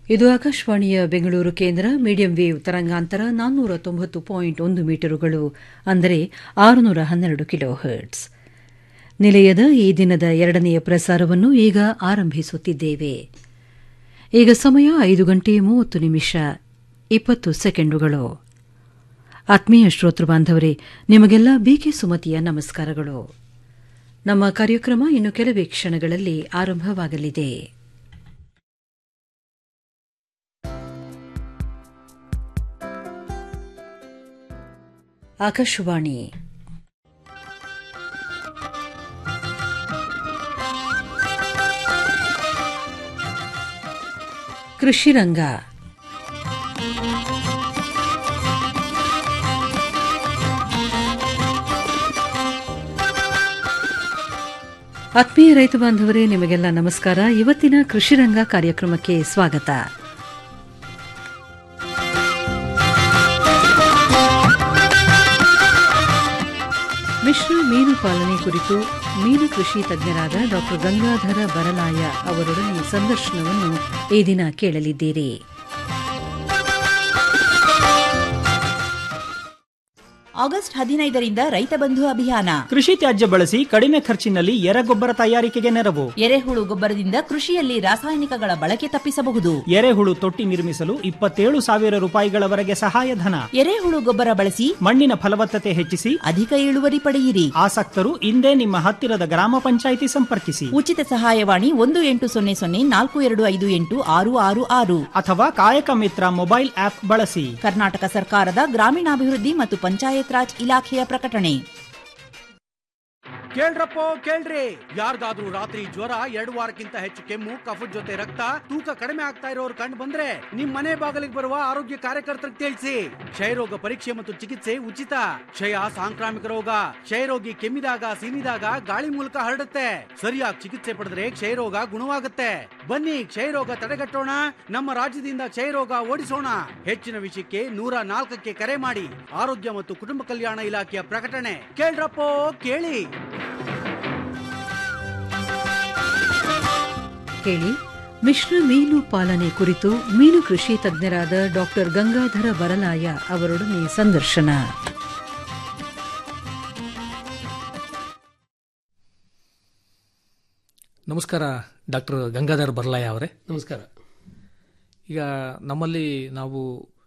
ಇದು ಆಕಾಶವಾಣಿಯ ಬೆಂಗಳೂರು ಕೇಂದ್ರ ಮೀಡಿಯಂ ವೇವ್ ತರಂಗಾಂತರ ನಾನ್ನೂರ ತೊಂಬತ್ತು ಪಾಯಿಂಟ್ ಒಂದು ಮೀಟರುಗಳು ಅಂದರೆ ಆರುನೂರ ಹನ್ನೆರಡು ಕಿಲೋ ಹರ್ಟ್ಸ್ ನಿಲಯದ ಈ ದಿನದ ಎರಡನೆಯ ಪ್ರಸಾರವನ್ನು ಈಗ ಆರಂಭಿಸುತ್ತಿದ್ದೇವೆ ಈಗ ಸಮಯ ಐದು ಗಂಟೆ ಮೂವತ್ತು ನಿಮಿಷ ಇಪ್ಪತ್ತು ಸೆಕೆಂಡುಗಳು ಆತ್ಮೀಯ ಶ್ರೋತೃ ಬಾಂಧವರೇ ನಿಮಗೆಲ್ಲ ಬಿಕೆ ಸುಮತಿಯ ನಮಸ್ಕಾರಗಳು ನಮ್ಮ ಕಾರ್ಯಕ್ರಮ ಇನ್ನು ಕೆಲವೇ ಕ್ಷಣಗಳಲ್ಲಿ ಆರಂಭವಾಗಲಿದೆ ಆಕಾಶವಾಣಿ ಕೃಷಿ ರಂಗ ಆತ್ಮೀಯ ರೈತ ಬಾಂಧವರೇ ನಿಮಗೆಲ್ಲ ನಮಸ್ಕಾರ ಇವತ್ತಿನ ಕೃಷಿ ರಂಗ ಕಾರ್ಯಕ್ರಮಕ್ಕೆ ಸ್ವಾಗತ ಮಿಶ್ರ ಮೀನು ಪಾಲನೆ ಕುರಿತು ಮೀನು ಕೃಷಿ ತಜ್ಞರಾದ ಡಾ ಗಂಗಾಧರ ಬರಲಾಯ ಅವರೊಡನೆ ಸಂದರ್ಶನವನ್ನು ಈ ದಿನ ಕೇಳಲಿದ್ದೀರಿ ಆಗಸ್ಟ್ ಹದಿನೈದರಿಂದ ರೈತ ಬಂಧು ಅಭಿಯಾನ ಕೃಷಿ ತ್ಯಾಜ್ಯ ಬಳಸಿ ಕಡಿಮೆ ಖರ್ಚಿನಲ್ಲಿ ಎರೆಗೊಬ್ಬರ ತಯಾರಿಕೆಗೆ ನೆರವು ಎರೆಹುಳು ಗೊಬ್ಬರದಿಂದ ಕೃಷಿಯಲ್ಲಿ ರಾಸಾಯನಿಕಗಳ ಬಳಕೆ ತಪ್ಪಿಸಬಹುದು ಎರೆಹುಳು ತೊಟ್ಟಿ ನಿರ್ಮಿಸಲು ಇಪ್ಪತ್ತೇಳು ಸಾವಿರ ರೂಪಾಯಿಗಳವರೆಗೆ ಸಹಾಯಧನ ಎರೆಹುಳು ಗೊಬ್ಬರ ಬಳಸಿ ಮಣ್ಣಿನ ಫಲವತ್ತತೆ ಹೆಚ್ಚಿಸಿ ಅಧಿಕ ಇಳುವರಿ ಪಡೆಯಿರಿ ಆಸಕ್ತರು ಇಂದೇ ನಿಮ್ಮ ಹತ್ತಿರದ ಗ್ರಾಮ ಪಂಚಾಯಿತಿ ಸಂಪರ್ಕಿಸಿ ಉಚಿತ ಸಹಾಯವಾಣಿ ಒಂದು ಎಂಟು ಸೊನ್ನೆ ಸೊನ್ನೆ ನಾಲ್ಕು ಎರಡು ಐದು ಎಂಟು ಆರು ಆರು ಆರು ಅಥವಾ ಕಾಯಕ ಮಿತ್ರ ಮೊಬೈಲ್ ಆಪ್ ಬಳಸಿ ಕರ್ನಾಟಕ ಸರ್ಕಾರದ ಗ್ರಾಮೀಣಾಭಿವೃದ್ಧಿ ಮತ್ತು ಪಂಚಾಯತ್ ರಾಜ್ ಇಲಾಖೆಯ ಪ್ರಕಟಣೆ ಕೇಳ್ರಪ್ಪೋ ಕೇಳ್ರಿ ಯಾರ್ಗಾದ್ರೂ ರಾತ್ರಿ ಜ್ವರ ಎರಡು ವಾರಕ್ಕಿಂತ ಹೆಚ್ಚು ಕೆಮ್ಮು ಕಫದ ಜೊತೆ ರಕ್ತ ತೂಕ ಕಡಿಮೆ ಆಗ್ತಾ ಇರೋರು ಕಂಡು ಬಂದ್ರೆ ನಿಮ್ ಮನೆ ಬಾಗಿಲಿಗೆ ಬರುವ ಆರೋಗ್ಯ ಕಾರ್ಯಕರ್ತರಿಗೆ ತಿಳಿಸಿ ಕ್ಷಯರೋಗ ಪರೀಕ್ಷೆ ಮತ್ತು ಚಿಕಿತ್ಸೆ ಉಚಿತ ಕ್ಷಯ ಸಾಂಕ್ರಾಮಿಕ ರೋಗ ಕ್ಷಯರೋಗಿ ಕೆಮ್ಮಿದಾಗ ಸೀನಿದಾಗ ಗಾಳಿ ಮೂಲಕ ಹರಡುತ್ತೆ ಸರಿಯಾಗಿ ಚಿಕಿತ್ಸೆ ಪಡೆದ್ರೆ ಕ್ಷಯರೋಗ ಗುಣವಾಗುತ್ತೆ ಬನ್ನಿ ಕ್ಷಯರೋಗ ತಡೆಗಟ್ಟೋಣ ನಮ್ಮ ರಾಜ್ಯದಿಂದ ಕ್ಷಯರೋಗ ಓಡಿಸೋಣ ಹೆಚ್ಚಿನ ವಿಷಯಕ್ಕೆ ನೂರ ನಾಲ್ಕಕ್ಕೆ ಕರೆ ಮಾಡಿ ಆರೋಗ್ಯ ಮತ್ತು ಕುಟುಂಬ ಕಲ್ಯಾಣ ಇಲಾಖೆಯ ಪ್ರಕಟಣೆ ಕೇಳ್ರಪ್ಪೋ ಕೇಳಿ ಕೇಳಿ ಮಿಶ್ರ ಮೀನು ಪಾಲನೆ ಕುರಿತು ಮೀನು ಕೃಷಿ ತಜ್ಞರಾದ ಡಾ ಗಂಗಾಧರ ಬರಲಾಯ ಅವರೊಡನೆ ಸಂದರ್ಶನ ನಮಸ್ಕಾರ ಡಾಕ್ಟರ್ ಗಂಗಾಧರ್ ಬರ್ಲಾಯ ಅವರೇ ನಮಸ್ಕಾರ ಈಗ ನಮ್ಮಲ್ಲಿ ನಾವು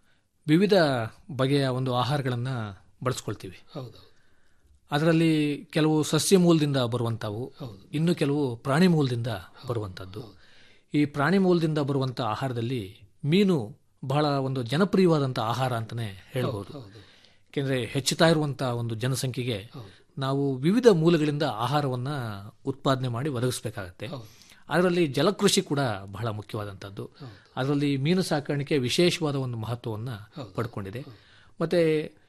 ವಿವಿಧ ಬಗೆಯ ಒಂದು ಆಹಾರಗಳನ್ನು ಬಳಸ್ಕೊಳ್ತೀವಿ ಹೌದು ಅದರಲ್ಲಿ ಕೆಲವು ಸಸ್ಯ ಮೂಲದಿಂದ ಬರುವಂಥವು ಹೌದು. ಇನ್ನು ಕೆಲವು ಪ್ರಾಣಿ ಮೂಲದಿಂದ ಬರುವಂಥದ್ದು ಈ ಪ್ರಾಣಿ ಮೂಲದಿಂದ ಬರುವಂಥ ಆಹಾರದಲ್ಲಿ ಮೀನು ಬಹಳ ಒಂದು ಜನಪ್ರಿಯವಾದಂಥ ಆಹಾರ ಅಂತಲೇ ಹೇಳ್ಬೋದು ಹೌದು ಯಾಕೆಂದರೆ ಹೆಚ್ಚುತ್ತಾ ಇರುವಂಥ ಒಂದು ಜನಸಂಖ್ಯೆಗೆ ನಾವು ವಿವಿಧ ಮೂಲಗಳಿಂದ ಆಹಾರವನ್ನು ಉತ್ಪಾದನೆ ಮಾಡಿ ಒದಗಿಸಬೇಕಾಗತ್ತೆ ಹೌದು. ಅದರಲ್ಲಿ ಜಲಕೃಷಿ ಕೂಡ ಬಹಳ ಮುಖ್ಯವಾದಂಥದ್ದು ಅದರಲ್ಲಿ ಮೀನು ಸಾಕಾಣಿಕೆ ವಿಶೇಷವಾದ ಒಂದು ಮಹತ್ವವನ್ನು ಪಡ್ಕೊಂಡಿದೆ ಮತ್ತೆ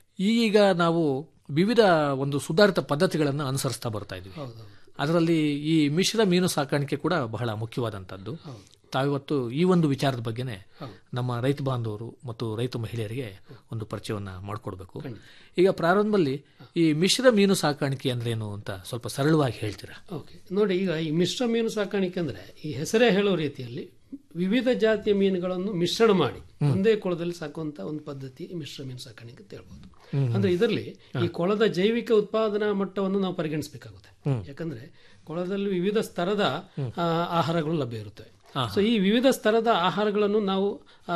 ಈಗ ನಾವು ವಿವಿಧ ಒಂದು ಸುಧಾರಿತ ಪದ್ಧತಿಗಳನ್ನು ಅನುಸರಿಸ್ತಾ ಬರ್ತಾ ಇದ್ವಿ ಹೌದು ಅದರಲ್ಲಿ ಈ ಮಿಶ್ರ ಮೀನು ಸಾಕಾಣಿಕೆ ಕೂಡ ಬಹಳ ಮುಖ್ಯವಾದಂಥದ್ದು ತಾವಿವತ್ತು ಈ ಒಂದು ವಿಚಾರದ ಬಗ್ಗೆನೇ ನಮ್ಮ ರೈತ ಬಾಂಧವರು ಮತ್ತು ರೈತ ಮಹಿಳೆಯರಿಗೆ ಒಂದು ಪರಿಚಯವನ್ನ ಮಾಡಿಕೊಡ್ಬೇಕು ಈಗ ಪ್ರಾರಂಭದಲ್ಲಿ ಈ ಮಿಶ್ರ ಮೀನು ಸಾಕಾಣಿಕೆ ಅಂದ್ರೇನು ಅಂತ ಸ್ವಲ್ಪ ಸರಳವಾಗಿ ಹೇಳ್ತೀರಾ ಓಕೆ ನೋಡಿ ಈಗ ಈ ಮಿಶ್ರ ಮೀನು ಸಾಕಾಣಿಕೆ ಅಂದ್ರೆ ಈ ಹೆಸರೇ ಹೇಳೋ ರೀತಿಯಲ್ಲಿ ವಿವಿಧ ಜಾತಿಯ ಮೀನುಗಳನ್ನು ಮಿಶ್ರಣ ಮಾಡಿ ಒಂದೇ ಕೊಳದಲ್ಲಿ ಸಾಕುವಂತ ಒಂದು ಪದ್ಧತಿ ಈ ಮಿಶ್ರ ಮೀನು ಸಾಕಾಣಿಕೆ ಅಂತ ಹೇಳ್ಬೋದು ಅಂದ್ರೆ ಇದರಲ್ಲಿ ಈ ಕೊಳದ ಜೈವಿಕ ಉತ್ಪಾದನಾ ಮಟ್ಟವನ್ನು ನಾವು ಪರಿಗಣಿಸಬೇಕಾಗುತ್ತೆ ಯಾಕಂದ್ರೆ ಕೊಳದಲ್ಲಿ ವಿವಿಧ ಸ್ತರದ ಆ, ಆಹಾರಗಳು ಲಭ್ಯ ಇರುತ್ತವೆ ಸೊ ಈ ವಿವಿಧ ಸ್ತರದ ಆಹಾರಗಳನ್ನು ನಾವು ಆ,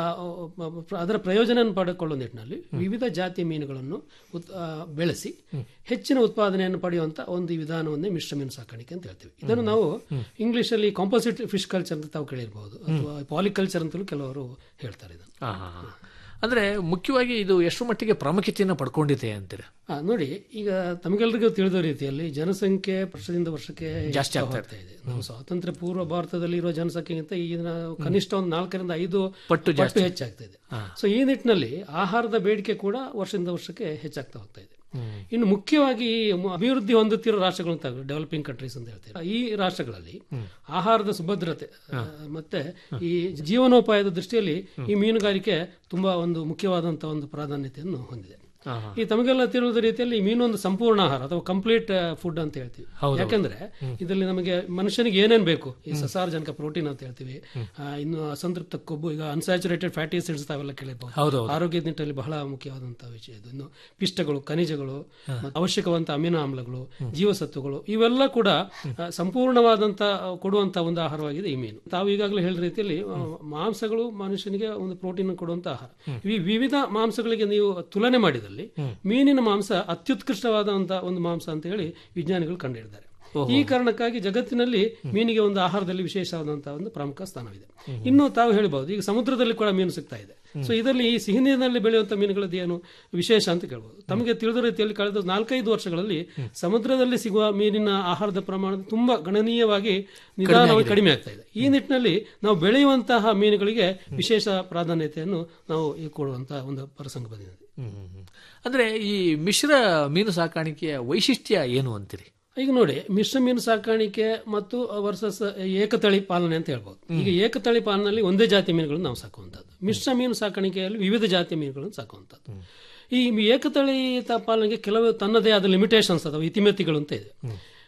ಆ, ಅದರ ಪ್ರಯೋಜನ ಪಡೆದುಕೊಳ್ಳೋ ನಿಟ್ಟಿನಲ್ಲಿ ವಿವಿಧ ಜಾತಿಯ ಮೀನುಗಳನ್ನು ಉತ್- ಆ, ಬೆಳೆಸಿ ಹೆಚ್ಚಿನ ಉತ್ಪಾದನೆಯನ್ನು ಪಡೆಯುವಂತ ಒಂದು ಈ ವಿಧಾನವನ್ನೇ ಮಿಶ್ರ ಮೀನು ಸಾಕಾಣಿಕೆ ಅಂತ ಹೇಳ್ತೀವಿ ಇದನ್ನು ನಾವು ಇಂಗ್ಲಿಷ್ ಅಲ್ಲಿ ಕಾಂಪೋಸಿಟ್ ಫಿಶ್ ಕಲ್ಚರ್ ಅಂತ ತಾವು ಕೇಳಿರಬಹುದು ಅಥವಾ ಪಾಲಿಕಲ್ಚರ್ ಅಂತಲೂ ಕೆಲವರು ಹೇಳ್ತಾರೆ ಇದನ್ನು ಆ, ಹಾ, ಹಾ. ಅಂದ್ರೆ ಮುಖ್ಯವಾಗಿ ಇದು ಎಷ್ಟು ಮಟ್ಟಿಗೆ ಪ್ರಾಮುಖ್ಯತೆಯನ್ನು ಪಡ್ಕೊಂಡಿದೆ ಅಂತೀರಾ ಆ, ನೋಡಿ ಈಗ ತಮಗೆಲ್ಲರಿಗೂ ತಿಳಿದ ರೀತಿಯಲ್ಲಿ ಜನಸಂಖ್ಯೆ ವರ್ಷದಿಂದ ವರ್ಷಕ್ಕೆ ಜಾಸ್ತಿ ಹೆಚ್ಚುತ್ತಾ ಆಗ್ತಾ ಹೋಗ್ತಾ ಇದೆ ನಾವು ಸ್ವಾತಂತ್ರ್ಯ ಪೂರ್ವ ಭಾರತದಲ್ಲಿ ಇರುವ ಜನಸಂಖ್ಯೆಗಿಂತ ಈಗಿನ ಕನಿಷ್ಠ ಒಂದು ನಾಲ್ಕರಿಂದ ಐದು ಪಟ್ಟು ಜಾಸ್ತಿ. ಹೆಚ್ಚಾಗ್ತಾ ಇದೆ ಸೊ ಈ ನಿಟ್ಟಿನಲ್ಲಿ ಆಹಾರದ ಬೇಡಿಕೆ ಕೂಡ ವರ್ಷದಿಂದ ವರ್ಷಕ್ಕೆ ಹೆಚ್ಚಾಗ್ತಾ ಹೋಗ್ತಾ ಇದೆ ಇನ್ನು ಮುಖ್ಯವಾಗಿ ಈ ಮು- ಅಭಿವೃದ್ಧಿ ಹೊಂದುತ್ತಿರೋ ರಾಷ್ಟ್ರಗಳು ಅಂತ ಡೆವಲಪಿಂಗ್ ಕಂಟ್ರೀಸ್ ಅಂತ ಹೇಳ್ತೀವಿ ಈ ರಾಷ್ಟ್ರಗಳಲ್ಲಿ ಆಹಾರದ ಸುಭದ್ರತೆ ಆ, ಮತ್ತೆ ಈ ಜೀವನೋಪಾಯದ ದೃಷ್ಟಿಯಲ್ಲಿ ಈ ಮೀನುಗಾರಿಕೆ ತುಂಬಾ ಒಂದು ಮುಖ್ಯವಾದಂತಹ ಒಂದು ಪ್ರಾಧಾನ್ಯತೆಯನ್ನು ಹೊಂದಿದೆ ಈ ತಮಗೆಲ್ಲ ತಿಳಿದ ರೀತಿಯಲ್ಲಿ ಈ ಮೀನು ಒಂದು ಸಂಪೂರ್ಣ ಆಹಾರ ಅಥವಾ ಕಂಪ್ಲೀಟ್ ಫುಡ್ ಅಂತ ಹೇಳ್ತೀವಿ ಯಾಕಂದ್ರೆ ಇದರಲ್ಲಿ ನಮಗೆ ಮನುಷ್ಯನಿಗೆ ಏನೇನ್ ಬೇಕು ಈ ಸಸಾರಜನಕ ಪ್ರೋಟೀನ್ ಅಂತ ಹೇಳ್ತೀವಿ ಆ, ಇನ್ನು ಅಸಂತೃಪ್ತ ಕೊಬ್ಬು ಈಗ ಅನ್ಸ್ಯಾಚುರೇಟೆಡ್ ಫ್ಯಾಟಿ ಆಸಿಡ್ಸ್ ತಾವೆಲ್ಲ ಕೇಳಿರ್ಬೋದು ಹೌದು ಆರೋಗ್ಯದ ನಿಟ್ಟಿನಲ್ಲಿ ಬಹಳ ಮುಖ್ಯವಾದಂತಹ ವಿಷಯ ಇದು ಇನ್ನು ಪಿಷ್ಟಗಳು ಖನಿಜಗಳು ಮತ್ತು ಅವಶ್ಯಕವಂತ ಅಮಿನೋ ಆಮ್ಲಗಳು ಜೀವಸತ್ವಗಳು ಇವೆಲ್ಲ ಕೂಡ ಆ, ಸಂಪೂರ್ಣವಾದಂತ ಆ, ಕೊಡುವಂತ ಒಂದು ಆಹಾರವಾಗಿದೆ ಈ ಮೀನು ತಾವು ಈಗಾಗಲೇ ಹೇಳಿದ ರೀತಿಯಲ್ಲಿ ಆ, ಮಾಂಸಗಳು ಮನುಷ್ಯನಿಗೆ ಒಂದು ಪ್ರೋಟೀನ್ ಕೊಡುವಂತ ಆಹಾರ ಈ ವಿವಿಧ ಮಾಂಸಗಳಿಗೆ ನೀವು ತುಲನೆ ಮಾಡಿದಲ್ಲಿ ಮೀನಿನ ಮಾಂಸ ಅತ್ಯುತ್ಕೃಷ್ಟವಾದಂತ ಒಂದು ಮಾಂಸ ಅಂತ ಹೇಳಿ ವಿಜ್ಞಾನಿಗಳು ಕಂಡುಹಿಡಿದ್ದಾರೆ ಈ ಕಾರಣಕ್ಕಾಗಿ ಜಗತ್ತಿನಲ್ಲಿ ಮೀನಿಗೆ ಒಂದು ಆಹಾರದಲ್ಲಿ ವಿಶೇಷವಾದಂತಹ ಒಂದು ಪ್ರಮುಖ ಸ್ಥಾನವಿದೆ ಇನ್ನು ತಾವು ಹೇಳ್ಬಹುದು ಈಗ ಸಮುದ್ರದಲ್ಲಿ ಕೂಡ ಮೀನು ಸಿಗ್ತಾ ಇದೆ ಸೊ ಇದರಲ್ಲಿ ಈ ಸಿಹಿ ನೀರಿನಲ್ಲಿ ಬೆಳೆಯುವಂತ ಮೀನುಗಳದ್ದು ಏನು ವಿಶೇಷ ಅಂತ ಕೇಳಬಹುದು ತಮಗೆ ತಿಳಿದ ರೀತಿಯಲ್ಲಿ ಕಳೆದ ನಾಲ್ಕೈದು ವರ್ಷಗಳಲ್ಲಿ ಸಮುದ್ರದಲ್ಲಿ ಸಿಗುವ ಮೀನಿನ ಆಹಾರದ ಪ್ರಮಾಣ ತುಂಬಾ ಗಣನೀಯವಾಗಿ ನಿಧಾನವಾಗಿ ಕಡಿಮೆ ಆಗ್ತಾ ಇದೆ ಈ ನಿಟ್ಟಿನಲ್ಲಿ ನಾವು ಬೆಳೆಯುವಂತಹ ಮೀನುಗಳಿಗೆ ವಿಶೇಷ ಪ್ರಾಧಾನ್ಯತೆಯನ್ನು ನಾವು ಈ ಕೊಡುವಂತಹ ಒಂದು ಪ್ರಸಂಗ ಬಂದಿದೆ ಹ್ಮ್, ಹ್ಮ್, ಹ್ಮ್. ಅಂದ್ರೆ ಈ ಮಿಶ್ರ ಮೀನು ಸಾಕಾಣಿಕೆಯ ವೈಶಿಷ್ಟ್ಯ ಏನು ಅಂತೀರಿ ಈಗ ನೋಡಿ ಮಿಶ್ರ ಮೀನು ಸಾಕಾಣಿಕೆ ಮತ್ತು ವರ್ಸಸ್ ಏಕತಳಿ ಪಾಲನೆ ಅಂತ ಹೇಳ್ಬೋದು ಈಗ ಏಕತಳಿ ಪಾಲನೆಯಲ್ಲಿ ಒಂದೇ ಜಾತಿ ಮೀನುಗಳನ್ನು ನಾವು ಸಾಕುವಂಥದ್ದು ಮಿಶ್ರ ಮೀನು ಸಾಕಾಣಿಕೆಯಲ್ಲಿ ವಿವಿಧ ಜಾತಿಯ ಮೀನುಗಳನ್ನು ಸಾಕುವಂಥದ್ದು ಈ ಏಕತಳಿ ತ- ಪಾಲನೆಗೆ ಕೆಲವು ತನ್ನದೇ ಆದ ಲಿಮಿಟೇಷನ್ಸ್ ಅಥವಾ ಇತಿಮಿತಿಗಳು ಅಂತ ಇದೆ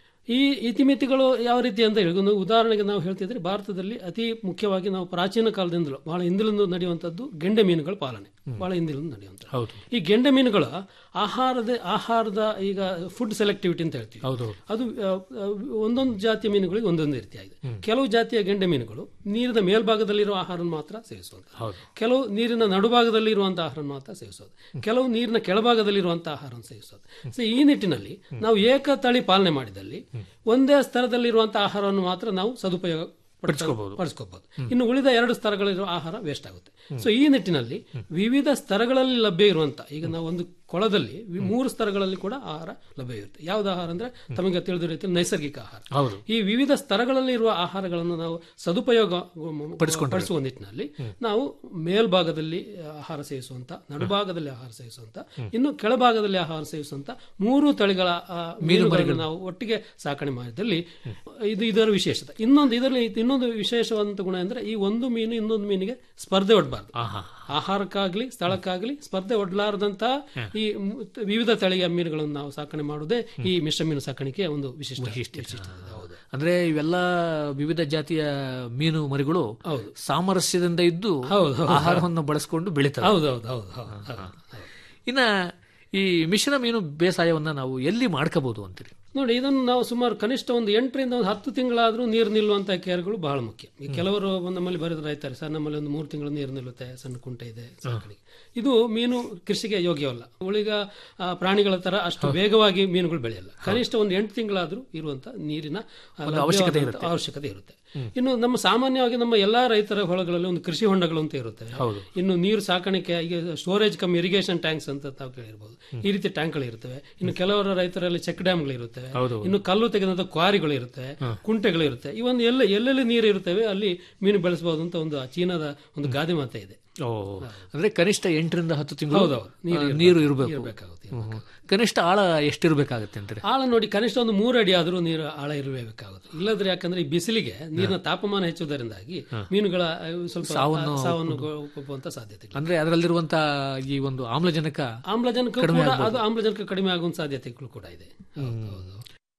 ಈ ಇತಿಮಿತಿಗಳು ಯಾವ ರೀತಿ ಅಂತ ಹೇಳಿ ಒಂದು ಉದಾಹರಣೆಗೆ ನಾವು ಹೇಳ್ತಿದ್ರೆ ಭಾರತದಲ್ಲಿ ಅತಿ ಮುಖ್ಯವಾಗಿ ನಾವು ಪ್ರಾಚೀನ ಕಾಲದಿಂದಲೂ ಬಹಳ ಹಿಂದಿಲಿಂದ ನಡೆಯುವಂಥದ್ದು ಗೆಂಡೆ ಮೀನುಗಳ ಪಾಲನೆ ಬಹಳ ಹಿಂದಿಲಿಂದ ನಡೆಯುವಂಥದ್ದು ಹೌದು ಈ ಗೆಂಡೆ ಮೀನುಗಳ ಆಹಾರದ ಆಹಾರದ ಈಗ ಫುಡ್ ಸೆಲೆಕ್ಟಿವಿಟಿ ಅಂತ ಹೇಳ್ತೀವಿ ಹೌದು ಅದು ಆ, ಆ, ಒಂದೊಂದು ಜಾತಿಯ ಮೀನುಗಳಿಗೆ ಒಂದೊಂದು ರೀತಿಯಾಗಿದೆ ಕೆಲವು ಜಾತಿಯ ಗೆಂಡೆ ಮೀನುಗಳು ನೀರಿನ ಮೇಲ್ಭಾಗದಲ್ಲಿರುವ ಆಹಾರ ಮಾತ್ರ ಸೇವಿಸುವಂತ ಹೌದು ಕೆಲವು ನೀರಿನ ನಡುಭಾಗದಲ್ಲಿ ಇರುವಂತಹ ಆಹಾರ ಮಾತ್ರ ಸೇವಿಸೋದು ಕೆಲವು ನೀರಿನ ಕೆಳಭಾಗದಲ್ಲಿರುವಂತಹ ಆಹಾರ ಸೇವಿಸೋದು ಸೊ ಈ ನಿಟ್ಟಿನಲ್ಲಿ ನಾವು ಏಕತಳಿ ಪಾಲನೆ ಮಾಡಿದಲ್ಲಿ ಒಂದೇ ಸ್ತರದಲ್ಲಿರುವಂತಹ ಆಹಾರವನ್ನು ಮಾತ್ರ ನಾವು ಸದುಪಯೋಗ ಪಡಿಸ್ಕೋಬಹುದು. ಪಡಿಸ್ಕೋಬಹುದು ಇನ್ನು ಉಳಿದ ಎರಡು ಸ್ತರಗಳಿರುವ ಆಹಾರ ವೇಸ್ಟ್ ಆಗುತ್ತೆ ಸೊ ಈ ನಿಟ್ಟಿನಲ್ಲಿ ವಿವಿಧ ಸ್ತರಗಳಲ್ಲಿ ಲಭ್ಯ ಇರುವಂತ ಈಗ ನಾವು ಒಂದು ಕೊಳದಲ್ಲಿ ವಿ- ಮೂರು ಸ್ತರಗಳಲ್ಲಿ ಕೂಡ ಆಹಾರ ಲಭ್ಯ ಇರುತ್ತೆ ಯಾವ್ದು ಆಹಾರ ಅಂದ್ರೆ ತಮಗೆ ತಿಳಿದ ರೀತಿ ನೈಸರ್ಗಿಕ ಆಹಾರ ಹೌದು ಈ ವಿವಿಧ ಸ್ತರಗಳಲ್ಲಿ ಇರುವ ಆಹಾರಗಳನ್ನು ನಾವು ಸದುಪಯೋಗ ಪಡಿಸುವ ನಿಟ್ಟಿನಲ್ಲಿ ನಾವು ಮೇಲ್ಭಾಗದಲ್ಲಿ ಆಹಾರ ಸೇವಿಸುವಂತ ನಡುಭಾಗದಲ್ಲಿ ಆಹಾರ ಸೇವಿಸುವಂತ ಇನ್ನು ಕೆಳಭಾಗದಲ್ಲಿ ಆಹಾರ ಸೇವಿಸುವಂತ ಮೂರು ತಳಿಗಳ ಆ, ಮೀನುಗಳನ್ನು ನಾವು ಒಟ್ಟಿಗೆ ಸಾಕಣೆ ಮಾಡಿದಲ್ಲಿ ಇದು ಇದರ ವಿಶೇಷತೆ ಇನ್ನೊಂದು ಇದರಲ್ಲಿ ಇನ್ನೊಂದು ವಿಶೇಷವಾದಂತ ಗುಣ ಅಂದ್ರೆ ಈ ಒಂದು ಮೀನು ಇನ್ನೊಂದು ಮೀನಿಗೆ ಸ್ಪರ್ಧೆ ಒಡ್ಬಾರ್ದು ಆಹಾ ಆಹಾರಕ್ಕಾಗ್ಲಿ ಸ್ಥಳಕ್ಕಾಗ್ಲಿ ಸ್ಪರ್ಧೆ ಒಡ್ಲಾರದಂತ ಈ ಮ್- ವಿವಿಧ ತಳಿಯ ಮೀನುಗಳನ್ನು ನಾವು ಸಾಕಣೆ ಮಾಡುವುದೇ ಈ ಮಿಶ್ರ ಮೀನು ಸಾಕಾಣಿಕೆಯ ಒಂದು ವಿಶಿಷ್ಟ ವಿಶಿಷ್ಟತೆ. ಹೌದು ಅಂದ್ರೆ ಇವೆಲ್ಲ ವಿವಿಧ ಜಾತಿಯ ಮೀನು ಮರಿಗಳು ಹೌದು. ಸಾಮರಸ್ಯದಿಂದ ಇದ್ದು ಹೌದು, ಹೌದು. ಆಹಾರವನ್ನು ಬಳಸಿಕೊಂಡು ಬೆಳೀತವೆ ಹೌದು ಹೌದು ಹೌದು ಹೌದು ಹೌದು. ಇನ್ನ ಈ ಮಿಶ್ರ ಮೀನು ಬೇಸಾಯವನ್ನ ನಾವು ಎಲ್ಲಿ ಮಾಡ್ಕೋಬಹುದು ಅಂತೀರಿ ನೋಡಿ ಇದನ್ನು ನಾವು ಸುಮಾರು ಕನಿಷ್ಠ ಒಂದು ಎಂಟರಿಂದ ಒಂದು ಹತ್ತು ತಿಂಗಳಾದ್ರೂ ನೀರು ನಿಲ್ಲುವಂತಹ ಕೇರ್ಗಳು ಬಹಳ ಮುಖ್ಯ ಈ ಕೆಲವರು ನಮ್ಮಲ್ಲಿ ಬರೆದು ರೈತಾರೆ ಸರ್ ನಮ್ಮಲ್ಲಿ ಒಂದು ಮೂರು ತಿಂಗಳು ನೀರು ನಿಲ್ಲುತ್ತೆ ಸಣ್ಣ ಕುಂಟೆ ಇದೆ ಸಾಕಣೆಗೆ ಇದು ಮೀನು ಕೃಷಿಗೆ ಯೋಗ್ಯವಲ್ಲ ಉಳಿಗ ಆ, ಪ್ರಾಣಿಗಳ ತರ ಅಷ್ಟು ವೇಗವಾಗಿ ಮೀನುಗಳು ಬೆಳೆಯಲ್ಲ ಕನಿಷ್ಠ ಒಂದು ಎಂಟು ತಿಂಗಳಾದ್ರೂ ಇರುವಂತ ನೀರಿನ ಆ, ಅವಶ್ಯಕತೆ ಲಭ್ಯವಾದಂತ ಅವಶ್ಯಕತೆ ಇರುತ್ತೆ ಇನ್ನು ನಮ್ಮ ಸಾಮಾನ್ಯವಾಗಿ ನಮ್ಮ ಎಲ್ಲಾ ರೈತರ ಹೊಲಗಳಲ್ಲಿ ಒಂದು ಕೃಷಿ ಹೊಂಡಗಳು ಅಂತ ಇರುತ್ತೆ ಹೌದು. ಇನ್ನು ನೀರು ಸಾಕಾಣಿಕೆ ಈಗ ಸ್ಟೋರೇಜ್ ಕಮ್ ಇರಿಗೇಷನ್ ಟ್ಯಾಂಕ್ಸ್ ಅಂತ ತಾವು ಕೇಳಿರ್ಬೋದು ಈ ರೀತಿ ಟ್ಯಾಂಕ್ಗಳು ಇರುತ್ತವೆ ಇನ್ನು ಕೆಲವರ ರೈತರಲ್ಲಿ ಚೆಕ್ ಡ್ಯಾಮ್ಗಳು ಇರುತ್ತವೆ ಹೌದು. ಇನ್ನು ಕಲ್ಲು ತೆಗೆದಂತ ಕ್ವಾರಿಗಳು ಇರುತ್ತೆ ಕುಂಟೆಗಳು ಇರುತ್ತೆ ಇವೊಂದು ಎಲ್ಲ ಎಲ್ಲೆಲ್ಲಿ ನೀರು ಇರುತ್ತವೆ ಅಲ್ಲಿ ಮೀನು ಬೆಳೆಸಬಹುದು ಅಂತ ಒಂದು ಆ ಚೀನಾದ ಒಂದು ಗಾದೆ ಮಾತೆ ಇದೆ ಓ ಅಂದ್ರೆ ಕನಿಷ್ಠ ಎಂಟರಿಂದ ಹತ್ತು ತಿಂಗಳು ಹೌದೌದು. ನೀರು ಆ, ನೀರು ಇರಬೇಕು ಇರಬೇಕಾಗುತ್ತೆ ಕನಿಷ್ಠ ಆಳ ಎಷ್ಟಿರ್ಬೇಕಾಗತ್ತೆ ಅಂತೀರಿ ಆಳ ನೋಡಿ ಕನಿಷ್ಠ ಒಂದು ಮೂರು ಅಡಿ ಆದರೂ ನೀರು ಆಳ ಇರಬೇಕಾಗುತ್ತೆ ಇಲ್ಲದ್ರೆ ಯಾಕಂದ್ರೆ ಈ ಬಿಸಿಲಿಗೆ ನೀರಿನ ತಾಪಮಾನ ಹೆಚ್ಚುವುದರಿಂದಾಗಿ ಮೀನುಗಳ ಆ, ಸ್ವಲ್ಪ ಸಾವನ್ನು ಸಾವನ್ನು ಒಪ್ಪುವಂತ ಸಾಧ್ಯತೆ ಅಂದ್ರೆ ಅದರಲ್ಲಿರುವಂತ ಈ ಒಂದು ಆಮ್ಲಜನಕ ಆಮ್ಲಜನಕ ಕೂಡ ಅದು ಆಮ್ಲಜನಕ ಕಡಿಮೆ ಆಗುವ ಸಾಧ್ಯತೆಗಳು ಕೂಡ ಇದೆ ಹೌದು, ಹೌದು.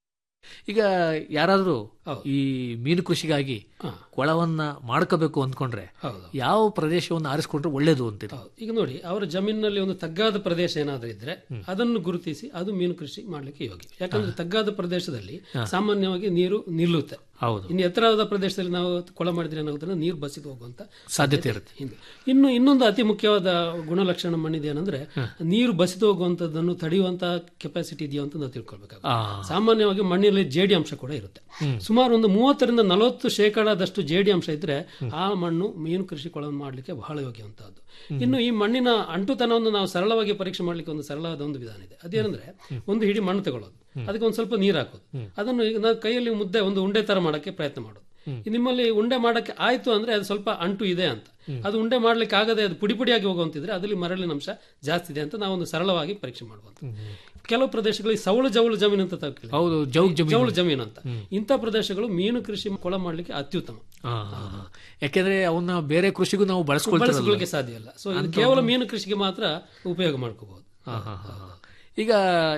ಈಗ ಯಾರಾದ್ರೂ ಹೌದು. ಈ ಮೀನು ಕೃಷಿಗಾಗಿ ಹಾ. ಕೊಳವನ್ನ ಮಾಡ್ಕೋಬೇಕು ಅಂದ್ಕೊಂಡ್ರೆ ಹೌದು ಯಾವ ಪ್ರದೇಶವನ್ನು ಆರಿಸ್ಕೊಂಡ್ರೆ ಒಳ್ಳೇದು ಅಂತೀರಿ ಹೌದು. ಈಗ ನೋಡಿ ಅವರ ಜಮೀನಿನಲ್ಲಿ ಒಂದು ತಗ್ಗಾದ ಪ್ರದೇಶ ಏನಾದ್ರೂ ಇದ್ರೆ ಅದನ್ನು ಗುರುತಿಸಿ ಅದು ಮೀನು ಕೃಷಿ ಮಾಡ್ಲಿಕ್ಕೆ ಯೋಗ್ಯ ಯಾಕಂದ್ರೆ ತಗ್ಗಾದ ಪ್ರದೇಶದಲ್ಲಿ ಸಾಮಾನ್ಯವಾಗಿ ನೀರು ನಿಲ್ಲುತ್ತೆ ಹೌದು ಇನ್ನು ಎತ್ತರವಾದ ಪ್ರದೇಶದಲ್ಲಿ ನಾವು ಕೊಳ ಮಾಡಿದ್ರೆ ಏನಾಗುತ್ತೆ ನೀರು ಬಸಿದು ಹೋಗುವಂತ ಸಾಧ್ಯತೆ ಇರುತ್ತೆ ಹಿಂದೆ ಇನ್ನು ಇನ್ನೊಂದು ಅತಿ ಮುಖ್ಯವಾದ ಗುಣಲಕ್ಷಣ ಮಣ್ಣಿದೆ ಏನಂದ್ರೆ ನೀರು ಬಸಿದು ಹೋಗುವಂತದ್ದನ್ನು ತಡೆಯುವಂತ ಕೆಪಾಸಿಟಿ ಇದೆಯೋ ಅಂತ ನಾವು ತಿಳ್ಕೊಳ್ಬೇಕಾಗುತ್ತೆ ಆ, ಸಾಮಾನ್ಯವಾಗಿ ಮಣ್ಣಿನಲ್ಲಿ ಜೇಡಿ ಅಂಶ ಕೂಡ ಇರುತ್ತೆ ಸುಮಾರು ಒಂದು ಮೂವತ್ತರಿಂದ ನಲವತ್ತು ಶೇಕಡಾದಷ್ಟು ಜೇಡಿ ಅಂಶ ಇದ್ರೆ ಆ ಮಣ್ಣು ಮೀನು ಕೃಷಿ ಕೊಳವನ್ನು ಮಾಡಲಿಕ್ಕೆ ಬಹಳ ಯೋಗ್ಯವಂತಹದ್ದು ಇನ್ನು ಈ ಮಣ್ಣಿನ ಅಂಟುತನವನ್ನು ನಾವು ಸರಳವಾಗಿ ಪರೀಕ್ಷೆ ಮಾಡ್ಲಿಕ್ಕೆ ಒಂದು ಸರಳವಾದ ಒಂದು ವಿಧಾನ ಇದೆ ಅದೇನಂದ್ರೆ ಒಂದು ಹಿಡಿ ಮಣ್ಣು ತಗೊಳ್ಳೋದು ಅದಕ್ಕೆ ಒಂದು ಸ್ವಲ್ಪ ನೀರು ಹಾಕೋದು ಅದನ್ನು ಈಗ ನಾವು ಕೈಯಲ್ಲಿ ಮುದ್ದೆ ಒಂದು ಉಂಡೆ ತರ ಮಾಡಕ್ಕೆ ಪ್ರಯತ್ನ ಮಾಡೋದು ನಿಮ್ಮಲ್ಲಿ ಉಂಡೆ ಮಾಡಕ್ಕೆ ಆಯ್ತು ಅಂದ್ರೆ ಅದು ಸ್ವಲ್ಪ ಅಂಟು ಇದೆ ಅಂತ ಅದು ಉಂಡೆ ಮಾಡ್ಲಿಕ್ಕೆ ಆಗದೆ ಅದು ಪುಡಿ ಪುಡಿಯಾಗಿ ಹೋಗುವಂತಿದ್ರೆ ಅದರಲ್ಲಿ ಮರಳಿನ ಅಂಶ ಜಾಸ್ತಿ ಇದೆ ಅಂತ ನಾವು ಒಂದು ಸರಳವಾಗಿ ಪರೀಕ್ಷೆ ಮಾಡುವಂತ ಕೆಲವು ಪ್ರದೇಶಗಳಲ್ಲಿ ಸವಳು ಜವಳು ಜಮೀನು ಅಂತ ತಾವು ಕೇಳಿದ್ದೀರಿ. ಹೌದು ಜೌಗ್ ಜಮೀನು ಜವಳು ಜಮೀನು ಅಂತ ಇಂಥ ಪ್ರದೇಶಗಳು ಮೀನು ಕೃಷಿ ಕೊಳ ಮಾಡ್ಲಿಕ್ಕೆ ಅತ್ಯುತ್ತಮ ಆ, ಯಾಕೆಂದ್ರೆ ಅವನ್ನ ಬೇರೆ ಕೃಷಿಗೂ ನಾವು ಬಳಸ್ಕೊಳ್ತೀರಲ್ಲ ಬಳಸಿಕೊಳ್ಳಿಕ್ಕೆ ಸಾಧ್ಯ ಇಲ್ಲ ಸೊ ಇದು ಕೇವಲ ಮೀನು ಕೃಷಿಗೆ ಮಾತ್ರ ಉಪಯೋಗ ಮಾಡ್ಕೋಬಹುದು ಹಾ, ಹಾ, ಹಾ, ಹಾ. ಈಗ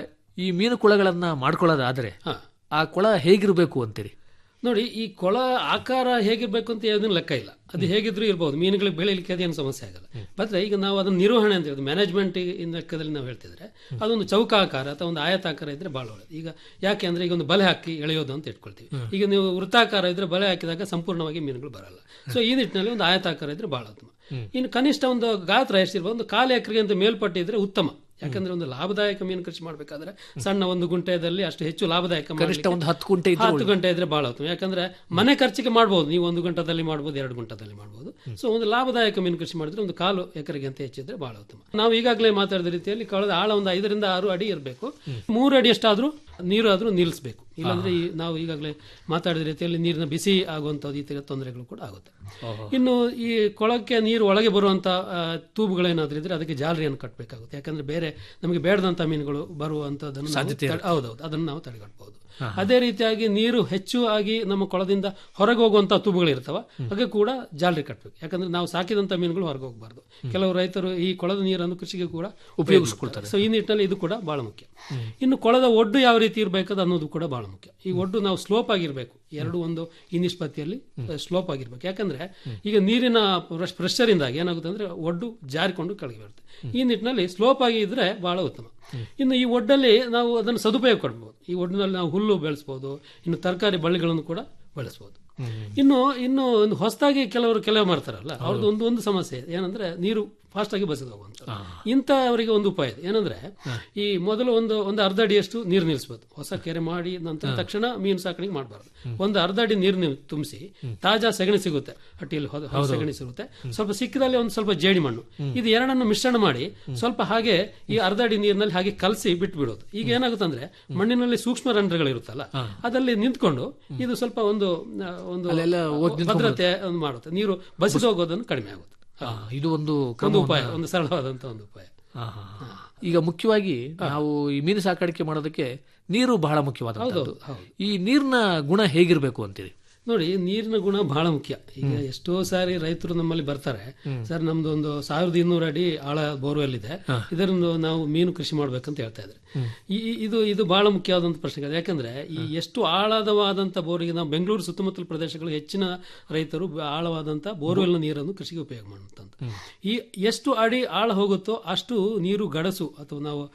ಈ ಮೀನು ಕುಳಗಳನ್ನ ಮಾಡ್ಕೊಳ್ಳೋದಾದ್ರೆ ಹಾ. ಆ ಕೊಳ ಹೇಗಿರಬೇಕು ಅಂತೀರಿ ನೋಡಿ ಈ ಕೊಳ ಆಕಾರ ಹೇಗಿರ್ಬೇಕು ಅಂತ ಯಾವುದನ್ನು ಲೆಕ್ಕ ಇಲ್ಲ ಅದು ಹೇಗಿದ್ರು ಇರ್ಬೋದು ಮೀನುಗಳಿಗೆ ಬೆಳಿಲಿಕ್ಕೆ ಅದೇನು ಸಮಸ್ಯೆ ಆಗಲ್ಲ ಮತ್ತೆ ಈಗ ನಾವು ಅದನ್ನ ನಿರ್ವಹಣೆ ಅಂತ ಹೇಳಿದ್ರೆ ಮ್ಯಾನೇಜ್ಮೆಂಟ್ ಲೆಕ್ಕದಲ್ಲಿ ನಾವು ಹೇಳ್ತಿದ್ರೆ ಅದೊಂದು ಚೌಕಾಕಾರ ಅಥವಾ ಒಂದು ಆಯತಾಕಾರ ಇದ್ರೆ ಬಹಳ ಒಳ್ಳೆದು ಈಗ ಯಾಕೆ ಅಂದ್ರೆ ಈಗ ಒಂದು ಬಲೆ ಹಾಕಿ ಎಳೆಯೋದು ಅಂತ ಇಟ್ಕೊಳ್ತೀವಿ ಈಗ ನೀವು ವೃತ್ತಾಕಾರ ಇದ್ರೆ ಬಲೆ ಹಾಕಿದಾಗ ಸಂಪೂರ್ಣವಾಗಿ ಮೀನುಗಳು ಬರಲ್ಲ ಸೊ ಈ ನಿಟ್ಟಿನಲ್ಲಿ ಒಂದು ಆಯತಾಕಾರ ಇದ್ರೆ ಬಹಳ ಉತ್ತಮ ಇನ್ನು ಕನಿಷ್ಠ ಒಂದು ಗಾತ್ರ ಎಷ್ಟಿರ್ಬೋದು ಒಂದು ಕಾಲು ಎಕರೆಗೆ ಅಂತ ಮೇಲ್ಪಟ್ಟು ಇದ್ರೆ ಉತ್ತಮ ಯಾಕಂದ್ರೆ ಒಂದು ಲಾಭದಾಯಕ ಮೀನು ಕೃಷಿ ಮಾಡಬೇಕಾದ್ರೆ ಸಣ್ಣ ಒಂದು ಗುಂಟೆದಲ್ಲಿ ಅಷ್ಟು ಹೆಚ್ಚು ಲಾಭದಾಯಕ ಕನಿಷ್ಠ ಮಾಡ್ಲಿಕ್ಕೆ ಒಂದು ಹತ್ತು ಗುಂಟೆ ಇದ್ರೆ ಹತ್ತು ಗಂಟೆ ಇದ್ರೆ ಬಹಳ ಉತ್ತಮ ಯಾಕಂದ್ರೆ ಮನೆ ಖರ್ಚಿಗೆ ಮಾಡ್ಬೋದು ನೀವು ಒಂದು ಗಂಟದಲ್ಲಿ ಮಾಡ್ಬೋದು ಎರಡು ಗಂಟದಲ್ಲಿ ಮಾಡ್ಬೋದು ಸೊ ಒಂದು ಲಾಭದಾಯಕ ಮೀನು ಕೃಷಿ ಮಾಡಿದ್ರೆ ಒಂದು ಕಾಲು ಎಕರೆಗೆ ಅಂತ ಹೆಚ್ಚಿದ್ರೆ ಬಹಳ ಉತ್ತಮ ನಾವು ಈಗಾಗಲೇ ಮಾತಾಡಿದ ರೀತಿಯಲ್ಲಿ ಕಳೆದ ಆಳ ಒಂದು ಐದರಿಂದ ಆರು ಅಡಿ ಇರಬೇಕು ಮೂರು ಅಡಿ ಅಷ್ಟಾದ್ರೂ ನೀರು ಆದ್ರೂ ನಿಲ್ಲಿಸಬೇಕು ಇಲ್ಲಾಂದ್ರೆ ಈ ನಾವು ಈಗಾಗಲೇ ಮಾತಾಡಿದ ರೀತಿಯಲ್ಲಿ ನೀರಿನ ಬಿಸಿ ಆಗುವಂಥದ್ದು ಈ ತರ ತೊಂದರೆಗಳು ಕೂಡ ಆಗುತ್ತೆ ಇನ್ನು ಈ ಕೊಳಕ್ಕೆ ನೀರು ಒಳಗೆ ಬರುವಂತ ಆ, ತೂಬುಗಳೇನಾದ್ರೂ ಇದ್ರೆ ಅದಕ್ಕೆ ಜಾಲರಿಯನ್ನು ಕಟ್ಟಬೇಕಾಗುತ್ತೆ ಯಾಕಂದ್ರೆ ಬೇರೆ ನಮಗೆ ಬೇಡದಂತ ಮೀನುಗಳು ಬರುವಂತದನ್ನು ನಾವು ತಡೆ- ಹೌದೌದು ಅದನ್ನು ನಾವು ತಡೆಗಟ್ಟಬಹುದು ಅದೇ ರೀತಿಯಾಗಿ ನೀರು ಹೆಚ್ಚು ಆಗಿ ನಮ್ಮ ಕೊಳದಿಂದ ಹೊರಗೆ ಹೋಗುವಂತ ತೂಬುಗಳು ಇರ್ತಾವ ಹಾಗೆ ಕೂಡ ಜಾಲರಿ ಕಟ್ಟಬೇಕು ಯಾಕಂದ್ರೆ ನಾವು ಸಾಕಿದಂತ ಮೀನುಗಳು ಹೊರಗೆ ಹೋಗಬಾರ್ದು ಕೆಲವು ರೈತರು ಈ ಕೊಳದ ನೀರನ್ನು ಕೃಷಿಗೆ ಕೂಡ ಉಪಯೋಗಿಸ್ಕೊಳ್ತಾರೆ ಸೊ ಈ ನಿಟ್ಟಿನಲ್ಲಿ ಇದು ಕೂಡ ಬಹಳ ಮುಖ್ಯ ಇನ್ನು ಕೊಳದ ಒಡ್ಡು ಯಾವ ರೀತಿ ಇರಬೇಕದು ಅನ್ನೋದು ಕೂಡ ಬಹಳ ಮುಖ್ಯ ಈ ಒಡ್ಡು ನಾವು ಸ್ಲೋಪ್ ಆಗಿರ್ಬೇಕು ಎರಡು ಒಂದು ಈ ನಿಷ್ಪತ್ತಿಯಲ್ಲಿ ಸ್ಲೋಪ್ ಆಗಿರ್ಬೇಕು ಯಾಕಂದ್ರೆ ಈಗ ನೀರಿನ ಪ್ರೆಷರ್ ಇಂದಾಗಿ ಏನಾಗುತ್ತೆ ಅಂದ್ರೆ ಒಡ್ಡು ಜಾರಿಕೊಂಡು ಕೆಳಗೆ ಬರುತ್ತೆ ಈ ನಿಟ್ಟಿನಲ್ಲಿ ಸ್ಲೋಪ್ ಆಗಿ ಇದ್ರೆ ಬಹಳ ಉತ್ತಮ ಇನ್ನು ಈ ಒಡ್ಡಲ್ಲಿ ನಾವು ಅದನ್ನು ಸದುಪಯೋಗ ಕೊಡ್ಬೋದು ಈ ಒಡ್ಡಿನಲ್ಲಿ ನಾವು ಹುಲ್ಲು ಬೆಳೆಸ್ಬೋದು ಇನ್ನು ತರಕಾರಿ ಬಳ್ಳಿಗಳನ್ನು ಕೂಡ ಬೆಳೆಸ್ಬೋದು ಇನ್ನು ಇನ್ನು ಒಂದು ಹೊಸದಾಗಿ ಕೆಲವರು ಕೆಲವು ಮಾಡ್ತಾರಲ್ಲ ಅವ್ರದ್ದು ಒಂದು ಒಂದು ಸಮಸ್ಯೆ ಏನಂದ್ರೆ ನೀರು ಫಾಸ್ಟ್ ಆಗಿ ಬಸಿದು ಹೋಗುವಂತ ಇಂಥವರಿಗೆ ಒಂದು ಉಪಾಯ ಇದೆ ಏನಂದ್ರೆ ಈ ಮೊದಲು ಒಂದು ಒಂದು ಅರ್ಧ ಅಡಿಯಷ್ಟು ನೀರು ನಿಲ್ಲಿಸಬಹುದು ಹೊಸ ಕೆರೆ ಮಾಡಿ ನಂತರ ತಕ್ಷಣ ಮೀನು ಸಾಕಣೆ ಮಾಡಬಾರ್ದು ಒಂದು ಅರ್ಧ ಅಡಿ ನೀರು ತುಂಬಿಸಿ ತಾಜಾ ಸಗಣಿ ಸಿಗುತ್ತೆ ಹಟ್ಟಿಯಲ್ಲಿ ಹೊದ- ಹೊಸ ಸಗಣಿ ಸಿಗುತ್ತೆ ಸ್ವಲ್ಪ ಸಿಕ್ಕದಲ್ಲಿ ಒಂದು ಸ್ವಲ್ಪ ಜೇಡಿ ಮಣ್ಣು ಇದು ಎರಡನ್ನು ಮಿಶ್ರಣ ಮಾಡಿ ಸ್ವಲ್ಪ ಹಾಗೆ ಈ ಅರ್ಧ ಅಡಿ ನೀರಿನಲ್ಲಿ ಹಾಗೆ ಕಲಸಿ ಬಿಟ್ಟು ಬಿಡೋದು ಈಗ ಏನಾಗುತ್ತೆ ಅಂದ್ರೆ ಮಣ್ಣಿನಲ್ಲಿ ಸೂಕ್ಷ್ಮ ರಂಧ್ರಗಳು ಇರುತ್ತಲ್ಲ ಅದಲ್ಲಿ ನಿಂತ್ಕೊಂಡು ಇದು ಸ್ವಲ್ಪ ಒಂದು ಆ, ಒಂದು ಅಲ್ಲೆಲ್ಲ ಹೋಗಿ ಭದ್ರತೆ ಒಂದು ಮಾಡುತ್ತೆ ನೀರು ಬಸಿದು ಹೋಗೋದನ್ನು ಕಡಿಮೆ ಆಗುತ್ತೆ ಆ, ಇದು ಒಂದು ಒಂದು ಕ್ರಮವನ್ನ- ಉಪಾಯ ಒಂದು ಸರಳವಾದಂತ ಒಂದು ಉಪಾಯ ಆ, ಹಾ, ಹಾ. ಈಗ ಮುಖ್ಯವಾಗಿ ನಾವು ಈ ಮೀನು ಸಾಕಾಣಿಕೆ ಮಾಡೋದಕ್ಕೆ ನೀರು ಬಹಳ ಮುಖ್ಯವಾದದ್ದು ಹೌದು, ಹೌದು. ಈ ನೀರಿನ ಗುಣ ಹೇಗಿರ್ಬೇಕು ಅಂತೀರಿ ನೋಡಿ ನೀರಿನ ಗುಣ ಬಹಳ ಮುಖ್ಯ ಈಗ ಎಷ್ಟೋ ಸಾರಿ ರೈತರು ನಮ್ಮಲ್ಲಿ ಬರ್ತಾರೆ ಸರ್ ನಮ್ದು ಒಂದು ಸಾವಿರದ ಇನ್ನೂರು ಅಡಿ ಆಳ ಬೋರ್ವೆಲ್ ಇದೆ ಇದರಿಂದ ನಾವು ಮೀನು ಕೃಷಿ ಮಾಡ್ಬೇಕಂತ ಹೇಳ್ತಾ ಇದ್ರೆ ಈ ಈ- ಇದು ಇದು ಬಹಳ ಮುಖ್ಯವಾದಂತ ಪ್ರಶ್ನೆ ಯಾಕಂದ್ರೆ ಈ ಎಷ್ಟು ಆಳವಾದಂತ ಬೋರಿಗೆ ನಾವು ಬೆಂಗಳೂರು ಸುತ್ತಮುತ್ತಲ ಪ್ರದೇಶಗಳು ಹೆಚ್ಚಿನ ರೈತರು ಬ- ಆಳವಾದಂತ ಬೋರ್ವೆಲ್ ನೀರನ್ನು ಕೃಷಿಗೆ ಉಪಯೋಗ ಮಾಡುತ್ತಂತ ಈ ಎಷ್ಟು ಅಡಿ ಆಳ ಹೋಗುತ್ತೋ ಅಷ್ಟು ನೀರು ಗಡಸು ಅಥವಾ ನಾವು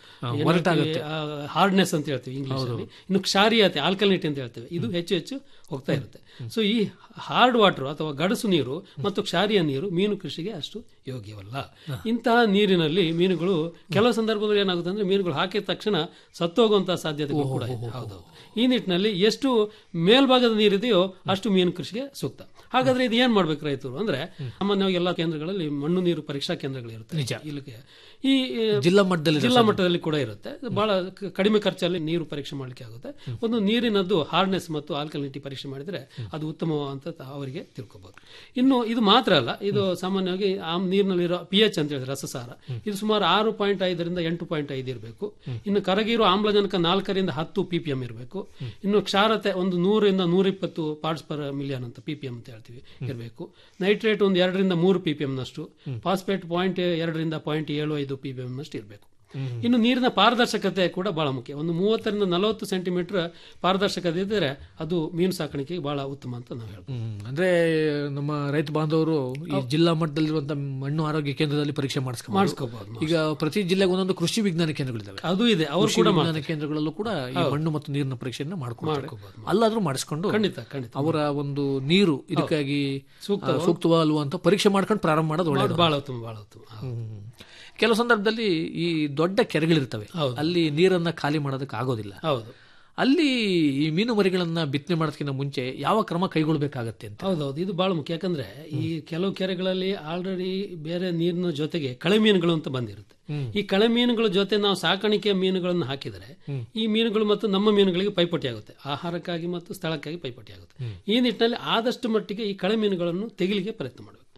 ಹಾರ್ಡ್ನೆಸ್ ಅಂತ ಹೇಳ್ತೀವಿ ಇಂಗ್ಲಿಷ್ ಅಲ್ಲಿ ಇನ್ನು ಕ್ಷಾರಿಯತೆ ಆಲ್ಕಲಿನಿಟಿ ಅಂತ ಹೇಳ್ತೇವೆ ಇದು ಹೆಚ್ಚು ಹೆಚ್ಚು ಹೋಗ್ತಾ ಇರುತ್ತೆ ಸೊ ಈ ಹಾರ್ಡ್ ವಾಟರ್ ಅಥವಾ ಗಡಸು ನೀರು ಮತ್ತು ಕ್ಷಾರಿಯ ನೀರು ಮೀನು ಕೃಷಿಗೆ ಅಷ್ಟು ಯೋಗ್ಯವಲ್ಲ ಇಂತಹ ನೀರಿನಲ್ಲಿ ಮೀನುಗಳು ಕೆಲವು ಸಂದರ್ಭದಲ್ಲಿ ಏನಾಗುತ್ತೆ ಅಂದ್ರೆ ಮೀನುಗಳು ಹಾಕಿದ ತಕ್ಷಣ ಸತ್ತು ಹೋಗುವಂತಹ ಸಾಧ್ಯತೆಗಳು ಕೂಡ ಇದೆ ಹೌದೌದು ಈ ನಿಟ್ಟಿನಲ್ಲಿ ಎಷ್ಟು ಮೇಲ್ಭಾಗದ ನೀರಿದೆಯೋ ಅಷ್ಟು ಮೀನು ಕೃಷಿಗೆ ಸೂಕ್ತ ಹಾಗಾದ್ರೆ ಇದು ಏನ್ ಮಾಡ್ಬೇಕು ರೈತರು ಅಂದ್ರೆ ಸಾಮಾನ್ಯವಾಗಿ ಎಲ್ಲಾ ಕೇಂದ್ರಗಳಲ್ಲಿ ಮಣ್ಣು ನೀರು ಪರೀಕ್ಷಾ ಕೇಂದ್ರಗಳು ಇರುತ್ತೆ ಇಲ್ಲಿಗೆ ಈ ಜಿಲ್ಲಾ ಮಟ್ಟದಲ್ಲಿ ಜಿಲ್ಲಾ ಮಟ್ಟದಲ್ಲಿ ಕೂಡ ಇರುತ್ತೆ ಬಹಳ ಕ- ಕಡಿಮೆ ಖರ್ಚಲ್ಲಿ ನೀರು ಪರೀಕ್ಷೆ ಮಾಡಲಿಕ್ಕೆ ಆಗುತ್ತೆ ಒಂದು ನೀರಿನದ್ದು ಹಾರ್ಡ್ನೆಸ್ ಮತ್ತು ಆಲ್ಕಲಿನಿಟಿ ಪರೀಕ್ಷೆ ಮಾಡಿದ್ರೆ ಅದು ಉತ್ತಮ ಅಂತ ತ- ಅವರಿಗೆ ತಿಳ್ಕೊಬಹುದು ಇನ್ನು ಇದು ಮಾತ್ರ ಅಲ್ಲ ಇದು ಸಾಮಾನ್ಯವಾಗಿ ಆ ನೀರಿನಲ್ಲಿರೋ ಪಿ ಎಚ್ ಅಂತ ಹೇಳಿದ್ರೆ ರಸಸಾರ ಇದು ಸುಮಾರು ಆರು ಪಾಯಿಂಟ್ ಐದರಿಂದ ಎಂಟು ಪಾಯಿಂಟ್ ಐದು ಇರಬೇಕು ಇನ್ನು ಕರಗಿರೋ ಆಮ್ಲಜನಕ ನಾಲ್ಕರಿಂದ ಹತ್ತು ಪಿ ಪಿ ಎಂ ಇರಬೇಕು ಇನ್ನು ಕ್ಷಾರತೆ ಒಂದು ನೂರರಿಂದ ನೂರಿಪ್ಪತ್ತು ಪಾರ್ಟ್ಸ್ ಪರ್ ಮಿಲಿಯನ್ ಅಂತ ಪಿ ಪಿ ಎಂ ಅಂತ ಹೇಳ್ತೀವಿ ಇರಬೇಕು ನೈಟ್ರೇಟ್ ಒಂದು ಎರಡರಿಂದ ಮೂರು ಪಿ ಪಿ ನಷ್ಟು ಫಾಸ್ಫೇಟ್ ಪಾಯಿಂಟ್ ಎರಡರಿಂದ ಪಾಯಿಂಟ್ ಏಳು ಐದು ಪಿ ಪಿ ನಷ್ಟು ಇರಬೇಕು ಇನ್ನು ನೀರಿನ ಪಾರದರ್ಶಕತೆ ಕೂಡ ಬಹಳ ಮುಖ್ಯ ಒಂದು ಮೂವತ್ತರಿಂದ ನಲವತ್ತು ಸೆಂಟಿಮೀಟರ್ ಪಾರದರ್ಶಕತೆ ಇದ್ದರೆ ಅದು ಮೀನು ಸಾಕಾಣಿಕೆಗೆ ಬಹಳ ಉತ್ತಮ ಅಂತ ನಾವು ಹೇಳ್ಬೋದು ಹ್ಮ್. ಅಂದ್ರೆ ನಮ್ಮ ರೈತ ಬಾಂಧವರು ಈ ಜಿಲ್ಲಾ ಮಟ್ಟದಲ್ಲಿರುವಂತಹ ಮಣ್ಣು ಆರೋಗ್ಯ ಕೇಂದ್ರದಲ್ಲಿ ಪರೀಕ್ಷೆ ಮಾಡಿಸ್ಕೊಂಡು ಮಾಡಿಸ್ಕೋಬಹುದು ಈಗ ಪ್ರತಿ ಜಿಲ್ಲೆಗೆ ಒಂದೊಂದು ಕೃಷಿ ವಿಜ್ಞಾನ ಕೇಂದ್ರಗಳಿದ್ದಾವೆ ಅದು ಇದೆ ಅವರು ಕೃಷಿ ಕೂಡ ವಿಜ್ಞಾನ ಕೇಂದ್ರಗಳಲ್ಲೂ ಕೂಡ ಈ ಮಣ್ಣು ಮತ್ತು ನೀರಿನ ಪರೀಕ್ಷೆಯನ್ನ ಮಾಡ್ಕೊಳ್ತಾರೆ ಮಾಡ್ಕೋಬಹುದು. ಅಲ್ಲಾದ್ರೂ ಮಾಡಿಸ್ಕೊಂಡು ಖಂಡಿತ ಖಂಡಿತ ಅವರ ಒಂದು ನೀರು ಇದಕ್ಕಾಗಿ ಸೂಕ್ತ ಆ, ಸೂಕ್ತವಾ ಅಲ್ವಾ ಅಂತ ಪರೀಕ್ಷೆ ಮಾಡ್ಕೊಂಡು ಪ್ರಾರಂಭ ಮಾಡೋದು ಒಳ್ಳೆಯದು ಬಹಳ ಉತ್ತಮ ಬಹಳ ಉತ್ತಮ ಹೌದು. ಹ್ಮ್. ಕೆಲವು ಸಂದರ್ಭದಲ್ಲಿ ಈ ದೊಡ್ಡ ಕೆರೆಗಳಿರ್ತವೆ ಅಲ್ಲಿ ನೀರನ್ನ ಖಾಲಿ ಮಾಡೋದಕ್ಕೆ ಆಗೋದಿಲ್ಲ ಹೌದು ಅಲ್ಲಿ ಈ ಮೀನು ಮರಿಗಳನ್ನ ಬಿತ್ತನೆ ಮಾಡೋದಕ್ಕಿಂತ ಮುಂಚೆ ಯಾವ ಕ್ರಮ ಕೈಗೊಳ್ಳಬೇಕಾಗತ್ತೆ ಅಂತ ಹೌದೌದು ಇದು ಬಹಳ ಮುಖ್ಯ ಯಾಕಂದ್ರೆ ಈ ಕೆಲವು ಕೆರೆಗಳಲ್ಲಿ ಆಲ್ರೆಡಿ ಬೇರೆ ನೀರಿನ ಜೊತೆಗೆ ಕಳೆ ಮೀನುಗಳು ಅಂತ ಬಂದಿರುತ್ತೆ ಈ ಕಳೆ ಮೀನುಗಳ ಜೊತೆ ನಾವು ಸಾಕಾಣಿಕೆ ಮೀನುಗಳನ್ನು ಹಾಕಿದರೆ ಈ ಮೀನುಗಳು ಮತ್ತು ನಮ್ಮ ಮೀನುಗಳಿಗೆ ಪೈಪೋಟಿ ಆಗುತ್ತೆ ಆಹಾರಕ್ಕಾಗಿ ಮತ್ತು ಸ್ಥಳಕ್ಕಾಗಿ ಪೈಪೋಟಿ ಆಗುತ್ತೆ ಈ ನಿಟ್ಟಿನಲ್ಲಿ ಆದಷ್ಟು ಮಟ್ಟಿಗೆ ಈ ಕಳೆ ಮೀನುಗಳನ್ನು ತೆಗಿಲಿಕ್ಕೆ ಪ್ರಯತ್ನ ಮಾಡಬೇಕು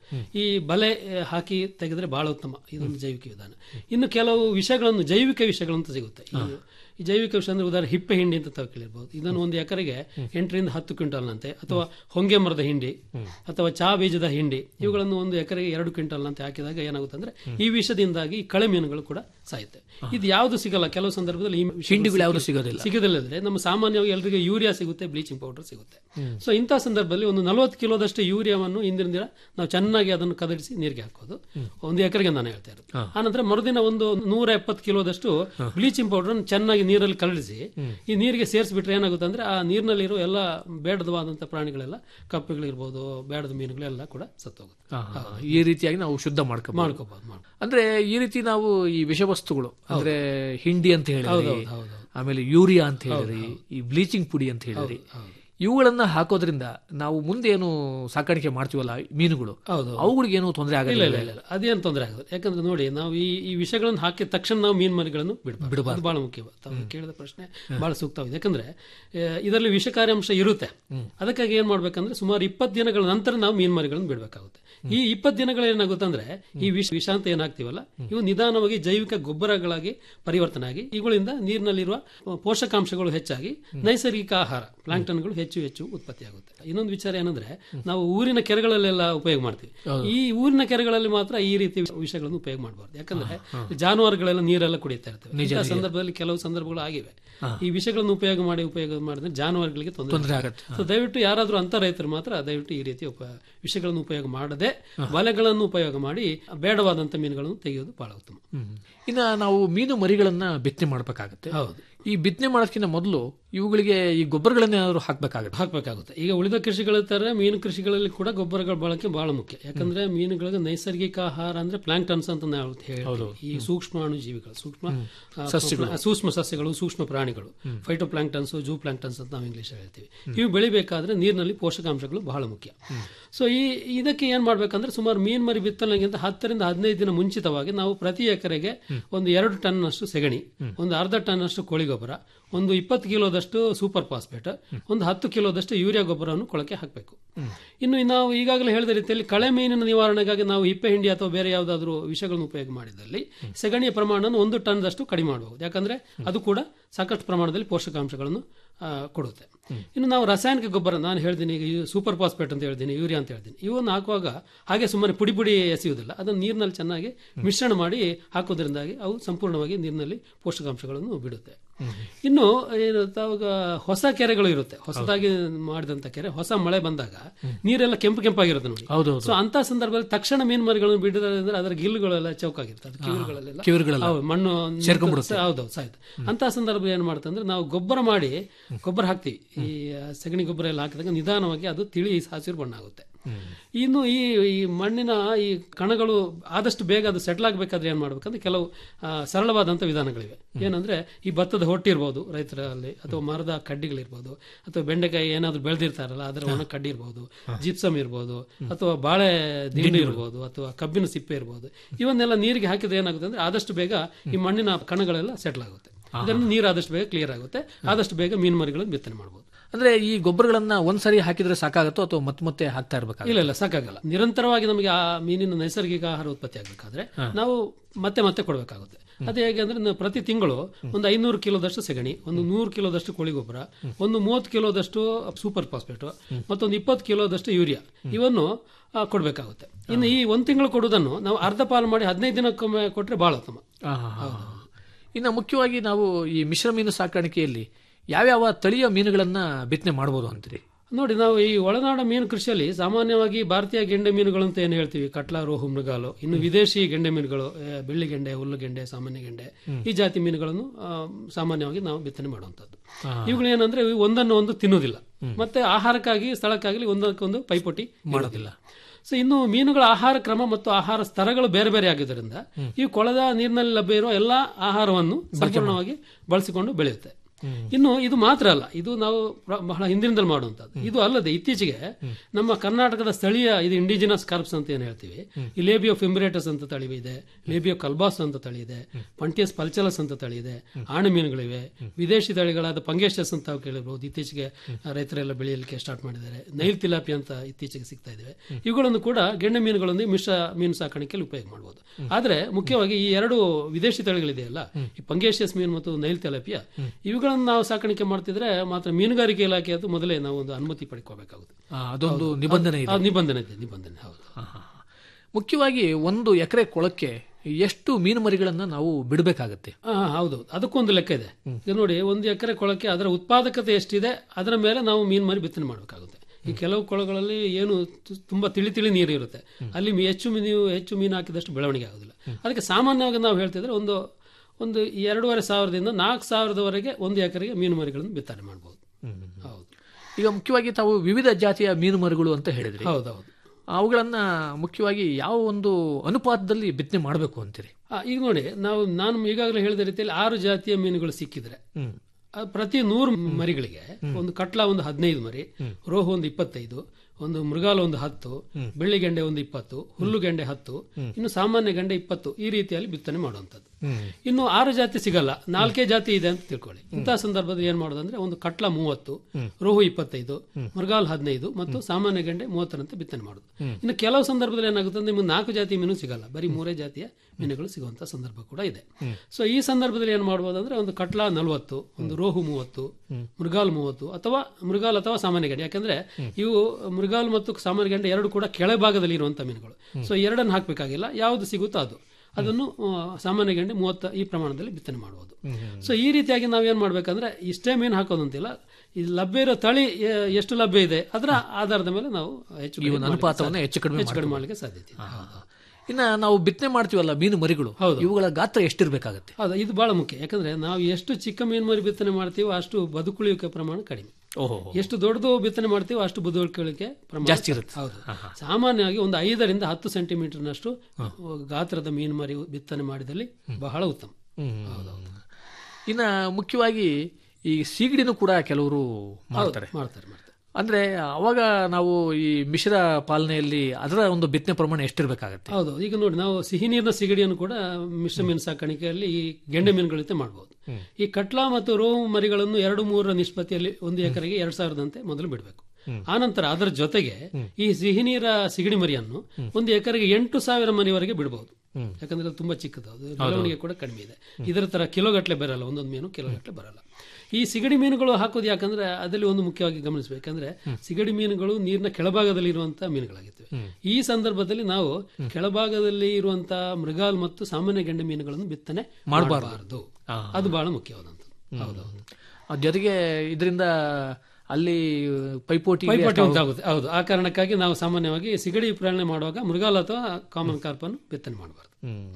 ಈ ಬಲೆ ಆ, ಹಾಕಿ ತೆಗೆದ್ರೆ ಬಹಳ ಉತ್ತಮ ಇದೊಂದು ಜೈವಿಕ ವಿಧಾನ ಇನ್ನು ಕೆಲವು ವಿಷಗಳನ್ನು ಜೈವಿಕ ವಿಷಗಳಂತ ಸಿಗುತ್ತೆ ಈ ಈ ಜೈವಿಕ ವಿಷ ಅಂದ್ರೆ ಉದಾಹರಣೆ ಹಿಪ್ಪೆ ಹಿಂಡಿ ಅಂತ ತಾವು ಕೇಳಿರ್ಬೋದು ಇದನ್ನು ಒಂದು ಎಕರೆಗೆ ಎಂಟರಿಂದ ಹತ್ತು ಕ್ವಿಂಟಲ್ನಂತೆ ಅಥವಾ ಹೊಂಗೆ ಮರದ ಹಿಂಡಿ ಅಥವಾ ಚಾ ಬೀಜದ ಹಿಂಡಿ ಇವುಗಳನ್ನು ಒಂದು ಎಕರೆಗೆ ಎರಡು ಕ್ವಿಂಟಲ್ ಅಂತ ಹಾಕಿದಾಗ ಏನಾಗುತ್ತೆ ಅಂದ್ರೆ ಈ ವಿಷದಿಂದಾಗಿ ಈ ಕಳೆ ಮೀನುಗಳು ಕೂಡ ಸಾಯುತ್ತೆ ಇದು ಯಾವುದು ಸಿಗಲ್ಲ ಕೆಲವು ಸಂದರ್ಭದಲ್ಲಿ ಈ ವಿಷಗಳು ಹಿಂಡಿಗಳು ಯಾವುದು ಸಿಗೋದಿಲ್ಲ ಸಿಗದಿಲ್ಲದ್ರೆ ನಮ್ಮ ಸಾಮಾನ್ಯವಾಗಿ ಎಲ್ರಿಗೂ ಯೂರಿಯಾ ಸಿಗುತ್ತೆ ಬ್ಲೀಚಿಂಗ್ ಪೌಡರ್ ಸಿಗುತ್ತೆ ಸೊ ಇಂಥ ಸಂದರ್ಭದಲ್ಲಿ ಒಂದು ನಲವತ್ತು ಕಿಲೋದಷ್ಟು ಯೂರಿಯಾವನ್ನು ಇಂದಿನ ದಿನ ನಾವು ಚೆನ್ನಾಗಿ ಅದನ್ನು ಕದಡಿಸಿ ನೀರಿಗೆ ಹಾಕೋದು ಒಂದು ಎಕರೆಗೆ ನಾನು ಹೇಳ್ತಾ ಇರೋದು ಆನಂತರ ಮರುದಿನ ಒಂದು ನೂರ ಎಪ್ಪತ್ತು ಕಿಲೋದಷ್ಟು ಬ್ಲೀಚಿಂಗ್ ಪೌಡರ್ ಚೆನ್ನಾಗಿ ನೀರಲ್ಲಿ ಕಲಡಿಸಿ ಈ ನೀರಿಗೆ ಸೇರಿಸ್ಬಿಟ್ರೆ ಏನಾಗುತ್ತೆ ಅಂದ್ರೆ ಆ ನೀರಿನಲ್ಲಿರೋ ಎಲ್ಲ ಬೇಡದವಾದಂಥ ಪ್ರಾಣಿಗಳೆಲ್ಲ ಕಪ್ಪೆಗಳಿರ್ಬೋದು ಬೇಡದ ಮೀನುಗಳೆಲ್ಲ ಕೂಡ ಸತ್ತೋಗುತ್ತೆ ಹಾ, ಹಾ. ಈ ರೀತಿಯಾಗಿ ನಾವು ಶುದ್ಧ ಮಾಡ್ಕೋಬಹುದು ಮಾಡ್ಕೋಬಹುದು ಮಾಡ್ಕೊ ಅಂದ್ರೆ ಈ ರೀತಿ ನಾವು ಈ ವಿಷವಸ್ತುಗಳು ಅಂದ್ರೆ ಹಿಂಡಿ ಅಂತ ಹೇಳಿದ್ರಿ ಹೌದು, ಹೌದು. ಆಮೇಲೆ ಯೂರಿಯಾ ಅಂತ ಹೇಳಿದ್ರಿ ಈ ಬ್ಲೀಚಿಂಗ್ ಪುಡಿ ಅಂತ ಹೇಳಿದ್ರಿ ಇವುಗಳನ್ನ ಹಾಕೋದ್ರಿಂದ ನಾವು ಮುಂದೆ ಏನು ಸಾಕಾಣಿಕೆ ಮಾಡ್ತೀವಲ್ಲ ಮೀನುಗಳು ಹೌದು. ಅವುಗಳಿಗೆ ಏನು ತೊಂದರೆ ಇಲ್ಲ ಆಗಲ್ಲ ಇಲ್ಲ ಇಲ್ಲ ಇಲ್ಲ. ಅದೇನು ತೊಂದರೆ ಆಗೋದು ಯಾಕಂದ್ರೆ ನೋಡಿ ನಾವು ಈ ಈ ವಿಷಯಗಳನ್ನು ಹಾಕಿದ ತಕ್ಷಣ ನಾವು ಮೀನು ಮರಿಗಳನ್ನು ಬಿಡಬಾರ್ದು ಅದು ಬಹಳ ಮುಖ್ಯ ತಾವು ಕೇಳಿದ ಪ್ರಶ್ನೆ ಬಹಳ ಸೂಕ್ತವಾಗಿದೆ ಯಾಕಂದ್ರೆ ಆ, ಇದರಲ್ಲಿ ವಿಷಕಾರಿ ಅಂಶ ಇರುತ್ತೆ ಅದಕ್ಕಾಗಿ ಏನ್ ಮಾಡ್ಬೇಕಂದ್ರೆ ಸುಮಾರು ಇಪ್ಪತ್ತು ದಿನಗಳ ನಂತರ ನಾವು ಮೀನು ಮರಿಗಳನ್ನು ಬಿಡಬೇಕಾಗುತ್ತೆ ಈ ಇಪ್ಪತ್ತು ದಿನಗಳು ಏನಾಗುತ್ತೆ ಅಂದ್ರೆ ಈ ವಿಷ ವಿಷ ಅಂತ ಏನಾಗ್ತೀವಲ್ಲ ಇವು ನಿಧಾನವಾಗಿ ಜೈವಿಕ ಗೊಬ್ಬರಗಳಾಗಿ ಪರಿವರ್ತನೆ ಆಗಿ ಇವುಗಳಿಂದ ನೀರಿನಲ್ಲಿರುವ ಪೋಷಕಾಂಶಗಳು ಹೆಚ್ಚಾಗಿ ನೈಸರ್ಗಿಕ ಆಹಾರ ಪ್ಲಾಂಕ್ಟನ್ಗಳು ಹೆಚ್ಚು ಹೆಚ್ಚು ಉತ್ಪತ್ತಿ ಆಗುತ್ತೆ ಇನ್ನೊಂದು ವಿಚಾರ ಏನಂದ್ರೆ ನಾವು ಊರಿನ ಕೆರೆಗಳಲ್ಲೆಲ್ಲ ಉಪಯೋಗ ಮಾಡ್ತೀವಿ ಈ ಊರಿನ ಕೆರೆಗಳಲ್ಲಿ ಮಾತ್ರ ಈ ರೀತಿ ವಿಷಯಗಳನ್ನು ಉಪಯೋಗ ಮಾಡಬಾರ್ದು ಯಾಕಂದ್ರೆ ಜಾನುವಾರುಗಳೆಲ್ಲ ನೀರೆಲ್ಲ ಕುಡಿತಾ ಇರ್ತವೆ ಇಂಥ ಸಂದರ್ಭದಲ್ಲಿ ಕೆಲವು ಸಂದರ್ಭಗಳು ಆಗಿವೆ ಈ ವಿಷಯಗಳನ್ನು ಉಪಯೋಗ ಮಾಡಿ ಉಪಯೋಗ ಮಾಡಿದ್ರೆ ಜಾನುವಾರುಗಳಿಗೆ ತೊಂದರೆ ತೊಂದರೆ ಆಗತ್ತೆ ಸೊ ದಯವಿಟ್ಟು ಯಾರಾದ್ರೂ ಅಂತ ರೈತರು ಮಾತ್ರ ದಯವಿಟ್ಟು ಈ ರೀತಿ ಉಪ ವಿಷಯಗಳನ್ನು ಉಪಯೋಗ ಮಾಡದೆ ಬಲೆಗಳನ್ನು ಉಪಯೋಗ ಮಾಡಿ ಬೇಡವಾದಂತ ಮೀನುಗಳನ್ನು ತೆಗೆಯೋದು ಬಹಳ ಉತ್ತಮ ಹ್ಮ್. ಇನ್ನ ನಾವು ಮೀನು ಮರಿಗಳನ್ನ ಬಿತ್ತನೆ ಮಾಡ್ಬೇಕಾಗತ್ತೆ ಹೌದು ಈ ಬಿತ್ತನೆ ಮಾಡೋದಕ್ಕಿಂತ ಮೊದಲು ಇವುಗಳಿಗೆ ಈ ಗೊಬ್ಬರಗಳನ್ನ ಏನಾದ್ರು ಹಾಕ್ಬೇಕಾಗತ್ತೆ ಹಾಕಬೇಕಾಗುತ್ತೆ ಈಗ ಉಳಿದ ಕೃಷಿಗಳ ತರ ಮೀನು ಕೃಷಿಗಳಲ್ಲಿ ಕೂಡ ಗೊಬ್ಬರಗಳ ಬಳಕೆ ಬಹಳ ಮುಖ್ಯ ಯಾಕಂದ್ರೆ ಮೀನುಗಳಿಗೆ ನೈಸರ್ಗಿಕ ಆಹಾರ ಅಂದ್ರೆ ಪ್ಲಾಂಕ್ಟನ್ಸ್ ಅಂತ ನಾವು ಹೇಳ್ತೀವಿ ಈ ಸೂಕ್ಷ್ಮಾಣು ಜೀವಿಗಳು ಸೂಕ್ಷ್ಮ ಆ, ಆ, ಸೂಕ್ಷ್ಮ ಸಸ್ಯಗಳು ಸೂಕ್ಷ್ಮ ಪ್ರಾಣಿಗಳು ಫೈಟೋ ಪ್ಲಾಂಕ್ಟನ್ಸ್ ಜೂ ಪ್ಲಾಂಕ್ಟನ್ಸ್ ಅಂತ ನಾವು ಇಂಗ್ಲಿಷ್ ಹೇಳ್ತೀವಿ ಇವು ಬೆಳಿಬೇಕಾದ್ರೆ ನೀರಿನಲ್ಲಿ ಪೋಷಕಾಂಶಗಳು ಬಹಳ ಮುಖ್ಯ ಸೊ ಈ ಇದಕ್ಕೆ ಏನ್ ಮಾಡ್ಬೇಕಂದ್ರೆ ಸುಮಾರು ಮೀನ್ ಮರಿ ಬಿತ್ತನೆಗಿಂತ ಹತ್ತರಿಂದ ಹದಿನೈದು ದಿನ ಮುಂಚಿತವಾಗಿ ನಾವು ಪ್ರತಿ ಎಕರೆಗೆ ಒಂದು ಎರಡು ಟನ್ ಅಷ್ಟು ಸೆಗಣಿ ಒಂದು ಅರ್ಧ ಟನ್ ಅಷ್ಟು ಕೋಳಿ ಗೊಬ್ಬರ ಒಂದು ಇಪ್ಪತ್ತು ಕಿಲೋದಷ್ಟು ಸೂಪರ್ ಫಾಸ್ಫೇಟ್ ಒಂದು ಹತ್ತು ಕಿಲೋದಷ್ಟು ಯೂರಿಯಾ ಗೊಬ್ಬರವನ್ನು ಕೊಳಕೆ ಹಾಕಬೇಕು ಇನ್ನು ನಾವು ಈಗಾಗಲೇ ಹೇಳಿದ ರೀತಿಯಲ್ಲಿ ಕಳೆ ಮೀನಿನ ನಿವಾರಣೆಗಾಗಿ ನಾವು ಹಿಪ್ಪೆ ಹಿಂಡಿ ಅಥವಾ ಬೇರೆ ಯಾವುದಾದ್ರೂ ವಿಷಯಗಳನ್ನು ಉಪಯೋಗ ಮಾಡಿದಲ್ಲಿ ಸೆಗಣಿಯ ಪ್ರಮಾಣವನ್ನು ಒಂದು ಟನ್ದಷ್ಟು ಕಡಿಮೆ ಮಾಡಬಹುದು ಯಾಕಂದ್ರೆ ಅದು ಕೂಡ ಸಾಕಷ್ಟು ಪ್ರಮಾಣದಲ್ಲಿ ಪೋಷಕಾಂಶಗಳನ್ನು ಆ, ಕೊಡುತ್ತೆ ಇನ್ನು ನಾವು ರಾಸಾಯನಿಕ ಗೊಬ್ಬರ ನಾನು ಹೇಳ್ತೀನಿ ಈಗ ಸೂಪರ್ ಫಾಸ್ಫೇಟ್ ಅಂತ ಹೇಳ್ತೀನಿ ಯೂರಿಯಾ ಅಂತ ಹೇಳ್ತೀನಿ ಇವನ್ನು ಹಾಕುವಾಗ ಹಾಗೆ ಸುಮ್ಮನೆ ಪುಡಿ ಪುಡಿ ಎಸೆಯುವುದಿಲ್ಲ ಅದನ್ನು ನೀರಿನಲ್ಲಿ ಚೆನ್ನಾಗಿ ಮಿಶ್ರಣ ಮಾಡಿ ಹಾಕೋದ್ರಿಂದಾಗಿ ಅವು ಸಂಪೂರ್ಣವಾಗಿ ನೀರಿನಲ್ಲಿ ಪೋಷಕಾಂಶಗಳನ್ನು ಬಿಡುತ್ತೆ ಇನ್ನು ಏನು ತಾವಾಗ ಹೊಸ ಕೆರೆಗಳು ಇರುತ್ತೆ ಹೊಸದಾಗಿ ಮಾಡಿದಂತ ಕೆರೆ ಹೊಸ ಮಳೆ ಬಂದಾಗ ನೀರೆಲ್ಲ ಕೆಂಪು ಕೆಂಪಾಗಿರುತ್ತೆ ನೋಡಿ ಹೌದೌದು. ಸೊ ಅಂತ ಸಂದರ್ಭದಲ್ಲಿ ತಕ್ಷಣ ಮೀನು ಮರಿಗಳನ್ನು ಬಿಡೋದ್ರಿಂದ ಅದರ ಗಿಲ್ಲುಗಳೆಲ್ಲ ಚೌಕಾಗಿರುತ್ತೆ ಅದು ಕಿವಿರುಗಳೆಲ್ಲ ಕಿವಿರುಗಳೆಲ್ಲ ಹೌದು, ಮಣ್ಣು ಸೇರ್ಕೊಂಡ್ಬಿಡುತ್ತೆ. ಹೌದೌದು ಸಾಯ್ತು ಅಂತ ಸಂದರ್ಭ ಏನ್ ಮಾಡುತ್ತೆ ಅಂದ್ರೆ ನಾವು ಗೊಬ್ಬರ ಮಾಡಿ ಗೊಬ್ಬರ ಹಾಕ್ತಿವಿ ಈ ಆ, ಸಗಣಿ ಗೊಬ್ಬರ ಎಲ್ಲ ಹಾಕಿದಾಗ ನಿಧಾನವಾಗಿ ಅದು ತಿಳಿ ಹಸಿರು ಬಣ್ಣ ಆಗುತ್ತೆ ಇನ್ನು ಈ ಈ ಮಣ್ಣಿನ ಈ ಕಣಗಳು ಆದಷ್ಟು ಬೇಗ ಅದು ಸೆಟ್ಲ್ ಆಗಬೇಕಾದ್ರೆ ಏನ್ ಮಾಡ್ಬೇಕಂದ್ರೆ ಕೆಲವು ಆ, ಸರಳವಾದಂಥ ವಿಧಾನಗಳಿವೆ ಏನಂದ್ರೆ ಈ ಭತ್ತದ ಹೊಟ್ಟಿರ್ಬೋದು ರೈತರಲ್ಲಿ ಅಥವಾ ಮರದ ಕಡ್ಡಿಗಳಿರ್ಬೋದು ಅಥವಾ ಬೆಂಡೆಕಾಯಿ ಏನಾದ್ರು ಬೆಳೆದಿರ್ತಾರಲ್ಲ ಅದರ ಒಣ ಕಡ್ಡಿ ಇರ್ಬೋದು ಜಿಪ್ಸಮ್ ಇರ್ಬೋದು ಅಥವಾ ಬಾಳೆ ದಿಂಡು ಇರ್ಬೋದು ಅಥವಾ ಕಬ್ಬಿನ ಸಿಪ್ಪೆ ಇರ್ಬೋದು ಇವನ್ನೆಲ್ಲ ನೀರಿಗೆ ಹಾಕಿದ್ರೆ ಏನಾಗುತ್ತೆ ಅಂದ್ರೆ ಆದಷ್ಟು ಬೇಗ ಈ ಮಣ್ಣಿನ ಕಣಗಳೆಲ್ಲ ಸೆಟ್ಲ್ ಆಗುತ್ತೆ ಇದನ್ನು ನೀರು ಆದಷ್ಟು ಬೇಗ ಕ್ಲಿಯರ್ ಆಗುತ್ತೆ ಆದಷ್ಟು ಬೇಗ ಮೀನು ಮರಿಗಳನ್ನು ಬಿತ್ತನೆ ಮಾಡಬಹುದು ಅಂದ್ರೆ ಈ ಗೊಬ್ಬರಗಳನ್ನ ಒಂದ್ಸರಿ ಹಾಕಿದ್ರೆ ಸಾಕಾಗತ್ತೋ ಅಥವಾ ಮತ್ತೆ ಮತ್ತೆ ಹಾಕ್ತಾ ಇರ್ಬೇಕಾಗುತ್ತೆ ಇಲ್ಲ ಇಲ್ಲ ಸಾಕಾಗಲ್ಲ ನಿರಂತರವಾಗಿ ನಮಗೆ ಆ ಮೀನಿನ ನೈಸರ್ಗಿಕ ಆಹಾರ ಉತ್ಪತ್ತಿ ಆಗಬೇಕಾದ್ರೆ ನಾವು ಮತ್ತೆ ಮತ್ತೆ ಕೊಡಬೇಕಾಗುತ್ತೆ ಅದೇ ಹೇಗೆ ಅಂದ್ರೆ ನಾವು ಪ್ರತಿ ತಿಂಗಳು ಒಂದು ಐನೂರು ಕಿಲೋದಷ್ಟು ಸೆಗಣಿ ಒಂದು ನೂರು ಕಿಲೋದಷ್ಟು ಕೋಳಿ ಗೊಬ್ಬರ ಒಂದು ಮೂವತ್ತು ಕಿಲೋದಷ್ಟು ಸೂಪರ್ ಫಾಸ್ಫೇಟ್ ಮತ್ತೊಂದು ಇಪ್ಪತ್ತು ಕಿಲೋದಷ್ಟು ಯೂರಿಯಾ ಇವನ್ನು ಆ, ಕೊಡ್ಬೇಕಾಗುತ್ತೆ ಇನ್ನು ಈ ಒಂದು ತಿಂಗಳು ಕೊಡುವುದನ್ನು ನಾವು ಅರ್ಧ ಪಾಲು ಮಾಡಿ ಹದಿನೈದು ದಿನಕ್ಕೊಮ್ಮೆ ಕೊಟ್ರೆ ಬಹಳ ಉತ್ತಮ ಆ, ಹಾ, ಹಾ, ಹಾ. ಇನ್ನು ಮುಖ್ಯವಾಗಿ ನಾವು ಈ ಮಿಶ್ರ ಮೀನು ಸಾಕಾಣಿಕೆಯಲ್ಲಿ ಯಾವ್ಯಾವ ತಳಿಯ ಮೀನುಗಳನ್ನ ಬಿತ್ತನೆ ಮಾಡಬಹುದು ಅಂತೀರಿ ನೋಡಿ ನಾವು ಈ ಒಳನಾಡ ಮೀನು ಕೃಷಿಯಲ್ಲಿ ಸಾಮಾನ್ಯವಾಗಿ ಭಾರತೀಯ ಗೆಂಡೆ ಮೀನುಗಳು ಅಂತ ಏನು ಹೇಳ್ತೀವಿ ಕಟ್ಲಾ ರೋಹು ಮೃಗಾಲು ಇನ್ನು ವಿದೇಶಿ ಗೆಂಡೆ ಮೀನುಗಳು ಆ, ಬೆಳ್ಳಿ ಗೆಂಡೆ ಹುಲ್ಲು ಗೆಂಡೆ ಸಾಮಾನ್ಯ ಗೆಂಡೆ ಈ ಜಾತಿ ಮೀನುಗಳನ್ನು ಆ, ಸಾಮಾನ್ಯವಾಗಿ ನಾವು ಬಿತ್ತನೆ ಮಾಡುವಂತದ್ದು ಇವುಗಳು ಏನಂದ್ರೆ ಇವು ಒಂದನ್ನು ಒಂದು ತಿನ್ನುವುದಿಲ್ಲ ಮತ್ತೆ ಆಹಾರಕ್ಕಾಗಿ ಸ್ಥಳಕ್ಕಾಗಲಿ ಒಂದಕ್ಕೊಂದು ಪೈಪೋಟಿ ಮಾಡೋದಿಲ್ಲ ಸೊ ಇನ್ನು ಮೀನುಗಳ ಆಹಾರ ಕ್ರಮ ಮತ್ತು ಆಹಾರ ಸ್ತರಗಳು ಬೇರೆ ಬೇರೆ ಆಗಿದ್ದರಿಂದ ಈ ಕೊಳದ ನೀರಿನಲ್ಲಿ ಲಭ್ಯ ಇರುವ ಎಲ್ಲಾ ಆಹಾರವನ್ನು ಸಂಪೂರ್ಣವಾಗಿ ಬಳಸಿಕೊಂಡು ಬೆಳೆಯುತ್ತೆ ಇನ್ನು ಇದು ಮಾತ್ರ ಅಲ್ಲ ಇದು ನಾವು ಪ್ರ- ಬಹಳ ಹಿಂದಿನಿಂದಲೂ ಮಾಡುವಂತದ್ದು ಇದು ಅಲ್ಲದೆ ಇತ್ತೀಚೆಗೆ ನಮ್ಮ ಕರ್ನಾಟಕದ ಸ್ಥಳೀಯ ಇದು ಇಂಡಿಜಿನಸ್ ಕಾರ್ಪ್ಸ್ ಅಂತ ಏನು ಹೇಳ್ತೀವಿ ಈ ಲೇಬಿಯೋ ಫಿಂಬ್ರೇಟಸ್ ಅಂತ ತಳಿ ಇದೆ ಲೇಬಿಯೋ ಕಲ್ಬಾಸ್ ಅಂತ ತಳಿ ಇದೆ ಪಂಟಿಯಸ್ ಪಲ್ಚಲಸ್ ಅಂತ ತಳಿ ಇದೆ ಆಣೆ ಮೀನುಗಳಿವೆ ವಿದೇಶಿ ತಳಿಗಳಾದ ಪಂಗೇಶಸ್ ಅಂತ ತಾವು ಕೇಳಿರ್ಬೋದು ಇತ್ತೀಚೆಗೆ ರೈತರೆಲ್ಲ ಬೆಳೆಯಲಿಕ್ಕೆ ಸ್ಟಾರ್ಟ್ ಮಾಡಿದ್ದಾರೆ ನೈಲ್ ತಿಲಾಪಿ ಅಂತ ಇತ್ತೀಚೆಗೆ ಸಿಗ್ತಾ ಇದಾವೆ ಇವುಗಳನ್ನು ಕೂಡ ಗೆಂಡೆ ಮೀನುಗಳೊಂದಿಗೆ ಮಿಶ್ರ ಮೀನು ಸಾಕಾಣಿಕೆಯಲ್ಲಿ ಉಪಯೋಗ ಮಾಡಬಹುದು ಆದ್ರೆ ಮುಖ್ಯವಾಗಿ ಈ ಎರಡು ವಿದೇಶಿ ತಳಿಗಳಿದೆಯಲ್ಲ ಈ ಪಂಗೇಶಿಯಸ್ ಮೀನು ಮತ್ತು ನೈಲ್ ತೆಲಪಿಯ ಇವುಗಳನ್ನು ನಾವು ಸಾಕಾಣಿಕೆ ಮಾಡ್ತಿದ್ರೆ ಮಾತ್ರ ಮೀನುಗಾರಿಕೆ ಇಲಾಖೆ ಅದು ಮೊದಲೇ ನಾವು ಒಂದು ಅನುಮತಿ ಪಡ್ಕೋಬೇಕಾಗುತ್ತೆ ಆ, ಅದೊಂದು ನಿಬಂಧನೆ ಇದೆ ಆ, ನಿಬಂಧನೆ ಇದೆ ನಿಬಂಧನೆ ಹೌದು ಹಾ, ಹಾ, ಹಾ. ಮುಖ್ಯವಾಗಿ ಒಂದು ಎಕರೆ ಕೊಳಕ್ಕೆ ಎಷ್ಟು ಮೀನು ಮರಿಗಳನ್ನ ನಾವು ಬಿಡಬೇಕಾಗತ್ತೆ ಹಾ ಹೌದು ಅದಕ್ಕೊಂದು ಲೆಕ್ಕ ಇದೆ ಈಗ ನೋಡಿ ಒಂದು ಎಕರೆ ಕೊಳಕ್ಕೆ ಅದರ ಉತ್ಪಾದಕತೆ ಎಷ್ಟಿದೆ ಅದರ ಮೇಲೆ ನಾವು ಮೀನು ಮರಿ ಬಿತ್ತನೆ ಮಾಡಬೇಕಾಗುತ್ತೆ ಈ ಕೆಲವು ಕೊಳಗಳಲ್ಲಿ ಏನು ತು- ತುಂಬಾ ತಿಳಿ ತಿಳಿ ನೀರು ಇರುತ್ತೆ ಅಲ್ಲಿ ಮೀ- ಹೆಚ್ಚು ಮೀ- ನೀವು ಹೆಚ್ಚು ಮೀನು ಹಾಕಿದಷ್ಟು ಬೆಳವಣಿಗೆ ಆಗೋದಿಲ್ಲ ಅದಕ್ಕೆ ಸಾಮಾನ್ಯವಾಗಿ ನಾವು ಹೇಳ್ತಿದ್ರೆ ಒಂದು ಒಂದು ಎರಡೂವರೆ ಸಾವಿರದಿಂದ ನಾಲ್ಕು ಸಾವಿರದವರೆಗೆ ಒಂದು ಎಕರೆಗೆ ಮೀನು ಮರಿಗಳನ್ನು ಬಿತ್ತನೆ ಮಾಡಬಹುದು ಹೌದು ಈಗ ಮುಖ್ಯವಾಗಿ ತಾವು ವಿವಿಧ ಜಾತಿಯ ಮೀನು ಮರಿಗಳು ಅಂತ ಹೇಳಿದ್ರಿ ಹೌದೌದು ಅವುಗಳನ್ನ ಮುಖ್ಯವಾಗಿ ಯಾವ ಒಂದು ಅನುಪಾತದಲ್ಲಿ ಬಿತ್ತನೆ ಮಾಡಬೇಕು ಅಂತೀರಿ ಆ, ಈಗ ನೋಡಿ ನಾವು ನಾನು ಈಗಾಗಲೇ ಹೇಳಿದ ರೀತಿಯಲ್ಲಿ ಆರು ಜಾತಿಯ ಮೀನುಗಳು ಸಿಕ್ಕಿದ್ರೆ ಆ, ಪ್ರತಿ ನೂರು ಮರಿಗಳಿಗೆ ಒಂದು ಕಟ್ಲ ಒಂದು ಹದಿನೈದು ಮರಿ ರೋಹು ಒಂದು ಇಪ್ಪತ್ತೈದು ಒಂದು ಮೃಗಾಲ ಒಂದು ಹತ್ತು ಬೆಳ್ಳಿ ಗೆಂಡೆ ಒಂದು ಇಪ್ಪತ್ತು ಹುಲ್ಲು ಗೆಂಡೆ ಹತ್ತು ಇನ್ನು ಸಾಮಾನ್ಯ ಗೆಂಡೆ ಇಪ್ಪತ್ತು ಈ ರೀತಿಯಲ್ಲಿ ಬಿತ್ತನೆ ಮಾಡುವಂಥದ್ದು ಇನ್ನು ಆರು ಜಾತಿ ಸಿಗಲ್ಲ ನಾಲ್ಕೇ ಜಾತಿ ಇದೆ ಅಂತ ತಿಳ್ಕೊಳ್ಳಿ ಇಂತಹ ಸಂದರ್ಭದಲ್ಲಿ ಏನ್ ಮಾಡೋದಂದ್ರೆ ಒಂದು ಕಟ್ಲ ಮೂವತ್ತು ರೋಹು ಇಪ್ಪತ್ತೈದು ಮೃಗಾಲ್ ಹದಿನೈದು ಮತ್ತು ಸಾಮಾನ್ಯ ಗೆಂಡೆ ಮೂವತ್ತರಂತೆ ಬಿತ್ತನೆ ಮಾಡುದು ಇನ್ನು ಕೆಲವು ಸಂದರ್ಭದಲ್ಲಿ ಏನಾಗುತ್ತೆ ಅಂದ್ರೆ ನಿಮ್ಗೆ ನಾಲ್ಕು ಜಾತಿ ಮೀನು ಸಿಗಲ್ಲ ಬರೀ ಮೂರೇ ಜಾತಿಯ ಮೀನುಗಳು ಸಿಗುವಂತ ಸಂದರ್ಭ ಕೂಡ ಇದೆ ಸೊ ಈ ಸಂದರ್ಭದಲ್ಲಿ ಏನ್ ಮಾಡಬಹುದು ಅಂದ್ರೆ ಒಂದು ಕಟ್ಲ ನಲವತ್ತು ಒಂದು ರೋಹು ಮೂವತ್ತು ಮೃಗಾಲ್ ಮೂವತ್ತು ಅಥವಾ ಮೃಗಾಲ್ ಅಥವಾ ಸಾಮಾನ್ಯ ಗೆಂಡೆ ಯಾಕಂದ್ರೆ ಇವು ಮೃಗಾಲ್ ಮತ್ತು ಸಾಮಾನ್ಯ ಗೆಂಡೆ ಎರಡು ಕೂಡ ಕೆಳಭಾಗದಲ್ಲಿ ಇರುವಂತ ಮೀನುಗಳು ಸೊ ಎರಡನ್ನು ಹಾಕಬೇಕಾಗಿಲ್ಲ ಯಾವುದು ಸಿಗುತ್ತೋ ಅದು ಅದನ್ನು ಆ, ಸಾಮಾನ್ಯ ಗೆಂಡೆ ಮೂವತ್ತ ಈ ಪ್ರಮಾಣದಲ್ಲಿ ಬಿತ್ತನೆ ಮಾಡಬಹುದು ಸೊ ಈ ರೀತಿಯಾಗಿ ನಾವೇನ್ ಮಾಡ್ಬೇಕಂದ್ರೆ ಇಷ್ಟೇ ಮೀನು ಹಾಕೋದಂತಿಲ್ಲ ಈ ಲಭ್ಯ ಇರೋ ತಳಿ ಎ- ಎಷ್ಟು ಲಭ್ಯ ಇದೆ ಅದರ ಆಧಾರದ ಮೇಲೆ ನಾವು ಹೆಚ್ಚು ಈ ಕಡಿಮೆ ಒಂದು ಮಾಡ್ಲಿಕ್ಕೆ ಅನುಪಾತವನ್ನ ಸಾಧ್ಯ- ಹೆಚ್ಚು ಕಡಿಮೆ ಹೆಚ್ಚು ಕಡಿಮೆ ಮಾಡಲಿಕ್ಕೆ ಸಾಧ್ಯತೆ ಇದೆ. ಹೌದು. ಇನ್ನ ನಾವು ಬಿತ್ತನೆ ಮಾಡ್ತೀವಲ್ಲ ಮೀನು ಮರಿಗಳು ಇವುಗಳ ಗಾತ್ರ ಎಷ್ಟಿರ್ಬೇಕಾಗತ್ತೆ ಹೌದು ಇದು ಬಹಳ ಮುಖ್ಯ ಯಾಕಂದ್ರೆ ನಾವು ಎಷ್ಟು ಚಿಕ್ಕ ಮೀನು ಮರಿ ಬಿತ್ತನೆ ಮಾಡ್ತೀವೋ ಅಷ್ಟು ಬದುಕುಳಿಯುವಿಕೆ ಪ್ರಮಾಣ ಕಡಿಮೆ ಓಹೋ ಎಷ್ಟು ದೊಡ್ಡದು ಬಿತ್ತನೆ ಮಾಡ್ತೀವೋ ಅಷ್ಟು ಬದುಕುಳಿಕೆ ಪ್ರಮಾಣ ಜಾಸ್ತಿ ಇರುತ್ತೆ. ಹೌದು ಸಾಮಾನ್ಯವಾಗಿ ಒಂದು ಐದರಿಂದ ಹತ್ತು ಸೆಂಟಿಮೀಟರ್ನಷ್ಟು ಗಾತ್ರದ ಮೀನು ಮರಿ ಬಿತ್ತನೆ ಮಾಡಿದಲ್ಲಿ ಬಹಳ ಉತ್ತಮ ಇನ್ನ ಮುಖ್ಯವಾಗಿ ಈ ಸೀಗಡಿನೂ ಕೂಡ ಕೆಲವರು ಮಾಡ್ತಾರೆ ಮಾಡ್ತಾರೆ ಮಾಡ್ತಾರೆ ಅಂದ್ರೆ ಅವಾಗ ನಾವು ಈ ಮಿಶ್ರ ಪಾಲನೆಯಲ್ಲಿ ಅದರ ಒಂದು ಬಿತ್ತನೆ ಪ್ರಮಾಣ ಎಷ್ಟಿರ್ಬೇಕಾಗತ್ತೆ ಹೌದು ಈಗ ನೋಡಿ ನಾವು ಸಿಹಿ ನೀರಿನ ಸಿಗಡಿಯನ್ನು ಕೂಡ ಮಿಶ್ರ ಮೀನು ಸಾಕಾಣಿಕೆಯಲ್ಲಿ ಈ ಗೆಂಡೆ ಮೀನುಗಳ ಜೊತೆ ಮಾಡಬಹುದು ಈ ಕಟ್ಲಾ ಮತ್ತು ರೋಹು ಮರಿಗಳನ್ನು ಎರಡು ಮೂರರ ನಿಷ್ಪತ್ತಿಯಲ್ಲಿ ಒಂದು ಎಕರೆಗೆ ಎರಡ್ ಸಾವಿರದಂತೆ ಮೊದಲು ಬಿಡಬೇಕು ಆನಂತರ ಅದರ ಜೊತೆಗೆ ಈ ಸಿಹಿ ನೀರ ಸಿಗಡಿ ಮರಿಯನ್ನು ಒಂದು ಎಕರೆಗೆ ಎಂಟು ಸಾವಿರ ಮರಿವರೆಗೆ ಬಿಡಬಹುದು ಯಾಕಂದ್ರೆ ಅದು ತುಂಬಾ ಚಿಕ್ಕದು ಅದು ಬೆಳವಣಿಗೆ ಕೂಡ ಕಡಿಮೆ ಇದೆ ಇದರ ತರ ಕಿಲೋಗಟ್ಲೆ ಬರಲ್ಲ ಒಂದೊಂದು ಮೀನು ಕಿಲೋಗಟ್ಲೆ ಬರಲ್ಲ ಈ ಸಿಗಡಿ ಮೀನುಗಳು ಹಾಕೋದು ಯಾಕಂದ್ರೆ ಅದರಲ್ಲಿ ಒಂದು ಮುಖ್ಯವಾಗಿ ಗಮನಿಸಬೇಕಂದ್ರೆ ಸಿಗಡಿ ಮೀನುಗಳು ನೀರಿನ ಕೆಳಭಾಗದಲ್ಲಿ ಇರುವಂತಹ ಮೀನುಗಳಾಗಿರ್ತವೆ ಈ ಸಂದರ್ಭದಲ್ಲಿ ನಾವು ಕೆಳಭಾಗದಲ್ಲಿ ಇರುವಂತಹ ಮೃಗಾಲ್ ಮತ್ತು ಸಾಮಾನ್ಯ ಗೆಂಡೆ ಮೀನುಗಳನ್ನು ಬಿತ್ತನೆ ಮಾಡಬಾರದು ಅದು ಬಹಳ ಮುಖ್ಯವಾದಂಥದ್ದು ಹೌದೌದು ಅದ್ ಜೊತೆಗೆ ಇದರಿಂದ ಅಲ್ಲಿ ಪೈಪೋಟಿ ಪೈಪೋಟಿ ಉಂಟಾಗುತ್ತೆ ಹೌದು ಆ ಕಾರಣಕ್ಕಾಗಿ ನಾವು ಸಾಮಾನ್ಯವಾಗಿ ಸಿಗಡಿ ಪ್ರೇರಣೆ ಮಾಡುವಾಗ ಮೃಗಾಲ್ ಅಥವಾ ಕಾಮನ್ ಕಾರ್ಪನ್ನು ಬಿತ್ತನೆ ಮಾಡಬಾರ್ದು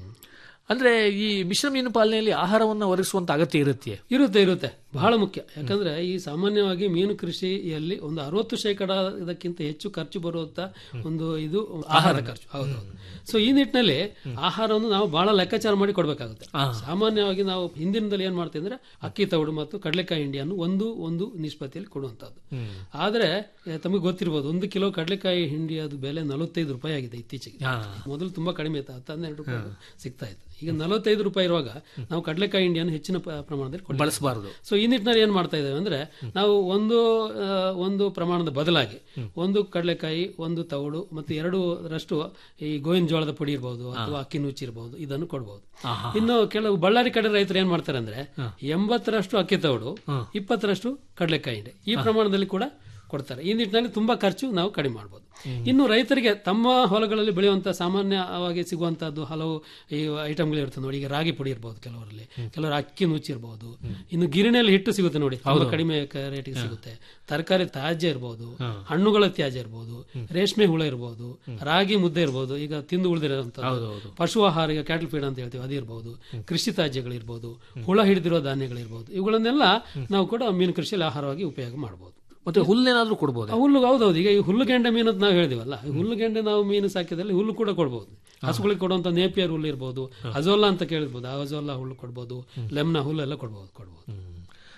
ಅಂದ್ರೆ ಈ ಮಿಶ್ರ ಮೀನು ಪಾಲನೆಯಲ್ಲಿ ಆಹಾರವನ್ನ ಒದಗಿಸುವಂತ ಅಗತ್ಯ ಇರುತ್ತೆ ಇರುತ್ತೆ ಇರುತ್ತೆ ಬಹಳ ಮುಖ್ಯ ಯಾಕಂದ್ರೆ ಈ ಸಾಮಾನ್ಯವಾಗಿ ಮೀನು ಕೃಷಿಯಲ್ಲಿ ಒಂದು ಅರವತ್ತು ಶೇಕಡ ಇದಕ್ಕಿಂತ ಹೆಚ್ಚು ಖರ್ಚು ಬರುವಂತ ಒಂದು ಇದು ಆಹಾರ ಖರ್ಚು ಹೌದೌದು ಸೊ ಈ ನಿಟ್ಟಿನಲ್ಲಿ ಆಹಾರವನ್ನು ನಾವು ಬಹಳ ಲೆಕ್ಕಾಚಾರ ಮಾಡಿ ಕೊಡಬೇಕಾಗುತ್ತೆ ಸಾಮಾನ್ಯವಾಗಿ ನಾವು ಹಿಂದಿನದಲ್ಲಿ ಏನ್ ಮಾಡ್ತೀವಿ ಅಂದ್ರೆ ಅಕ್ಕಿ ತೌಡು ಮತ್ತು ಕಡಲೆಕಾಯಿ ಹಿಂಡಿಯನ್ನು ಒಂದು ಒಂದು ನಿಷ್ಪತ್ತಿಯಲ್ಲಿ ಕೊಡುವಂತದ್ದು ಆದ್ರೆ ಎ, ತಮಗೆ ಗೊತ್ತಿರಬಹುದು ಒಂದು ಕಿಲೋ ಕಡಲೆಕಾಯಿ ಹಿಂಡಿ ಅದು ಬೆಲೆ ನಲವತ್ತೈದು ರೂಪಾಯಿ ಆಗಿದೆ ಇತ್ತೀಚೆಗೆ ಮೊದಲು ತುಂಬಾ ಕಡಿಮೆ ಇತ್ತು ಹತ್ತು ಹನ್ನೆರಡು ರೂಪಾಯಿ ಸಿಗ್ತಾ ಇತ್ತು ಈಗ ನಲವತ್ತೈದು ರೂಪಾಯಿ ಇರುವಾಗ ನಾವು ಕಡಲೆಕಾಯಿ ಹಿಂಡಿಯನ್ನು ಹೆಚ್ಚಿನ ಪ- ಪ್ರಮಾಣದಲ್ಲಿ ಕೊಡ್ಲಿಕ್ಕೆ ಬಳಸಬಾರದು ಸೊ ಈ ನಿಟ್ಟಿನಲ್ಲಿ ಏನ್ ಮಾಡ್ತಾ ಇದ್ದೇವೆ ಅಂದ್ರೆ ನಾವು ಒಂದು ಆ, ಒಂದು ಪ್ರಮಾಣದ ಬದಲಾಗಿ ಒಂದು ಕಡಲೆಕಾಯಿ ಒಂದು ತೌಡು ಮತ್ತು ಎರಡು ರಷ್ಟು ಈ ಗೋವಿನ ಜೋಳದ ಪುಡಿ ಇರಬಹುದು ಅಥವಾ ಅಕ್ಕಿ ನುಚ್ಚಿ ಇರಬಹುದು ಇದನ್ನು ಕೊಡಬಹುದು ಇನ್ನು ಕೆಲವು ಬಳ್ಳಾರಿ ಕಡೆ ರೈತರು ಏನ್ ಮಾಡ್ತಾರೆ ಅಂದ್ರೆ ಎಂಬತ್ತರಷ್ಟು ಅಕ್ಕಿ ತೌಡು ಇಪ್ಪತ್ತರಷ್ಟು ಕಡಲೆಕಾಯಿ ಹಿಂಡಿ ಈ ಪ್ರಮಾಣದಲ್ಲಿ ಕೂಡ ಕೊಡ್ತಾರೆ ಈ ನಿಟ್ಟಿನಲ್ಲಿ ತುಂಬಾ ಖರ್ಚು ನಾವು ಕಡಿಮೆ ಮಾಡಬಹುದು ಇನ್ನು ರೈತರಿಗೆ ತಮ್ಮ ಹೊಲಗಳಲ್ಲಿ ಬೆಳೆಯುವಂತ ಸಾಮಾನ್ಯವಾಗಿ ಸಿಗುವಂತಹದ್ದು ಹಲವು ಈ ಐಟಮ್ಗಳು ಇರ್ತದೆ ನೋಡಿ ಈಗ ರಾಗಿ ಪುಡಿ ಇರಬಹುದು ಕೆಲವರಲ್ಲಿ ಕೆಲವರು ಅಕ್ಕಿ ನುಚ್ಚಿ ಇರಬಹುದು ಇನ್ನು ಗಿರಣಿಯಲ್ಲಿ ಹಿಟ್ಟು ಸಿಗುತ್ತೆ ನೋಡಿ ತುಂಬಾ ಕಡಿಮೆ ಕ- ರೇಟಿಗೆ ಸಿಗುತ್ತೆ ತರಕಾರಿ ತ್ಯಾಜ್ಯ ಇರಬಹುದು ಹಣ್ಣುಗಳ ತ್ಯಾಜ್ಯ ಇರಬಹುದು ರೇಷ್ಮೆ ಹುಳ ಇರಬಹುದು ರಾಗಿ ಮುದ್ದೆ ಇರಬಹುದು ಈಗ ತಿಂದು ಉಳಿದಿರುವಂತದ್ದು ಪಶು ಆಹಾರ ಈಗ ಕ್ಯಾಟಲ್ ಫೀಡ್ ಅಂತ ಹೇಳ್ತೀವಿ ಅದಿರಬಹುದು ಕೃಷಿ ತ್ಯಾಜ್ಯಗಳಿರ್ಬೋದು ಹುಳ ಹಿಡಿದಿರೋ ಧಾನ್ಯಗಳಿರ್ಬೋದು ಇವುಗಳನ್ನೆಲ್ಲ ನಾವು ಕೂಡ ಮೀನು ಕೃಷಿಯಲ್ಲಿ ಆಹಾರವಾಗಿ ಉಪಯೋಗ ಮಾಡಬಹುದು ಮತ್ತೆ ಹುಲ್ಲೇನಾದ್ರೂ ಕೊಡ್ಬೋದು ಆ ಹುಲ್ಲು ಹೌದೌದು ಈಗ ಈ ಹುಲ್ಲುಗೆಂಡೆ ಮೀನು ಅಂತ ನಾವು ಹೇಳಿದಿವಲ್ಲ ಈ ಹುಲ್ಲುಗೆಂಡೆ ನಾವು ಮೀನು ಸಾಕಿದಲ್ಲಿ ಹುಲ್ಲು ಕೂಡ ಕೊಡಬಹುದು ಹಸುಗಳಿಗೆ ಕೊಡುವಂತ ನೇಪಿಯರ್ ಹುಲ್ಲು ಇರ್ಬೋದು ಅಜೋಲ್ಲಾ ಅಂತ ಕೇಳಿರ್ಬೋದು ಆ ಅಜೋಲ್ಲಾ ಹುಲ್ಲು ಕೊಡ್ಬೋದು ಲೆಮ್ನ ಹುಲ್ಲು ಎಲ್ಲ ಕೊಡ್ಬೋದು ಕೊಡ್ಬೋದು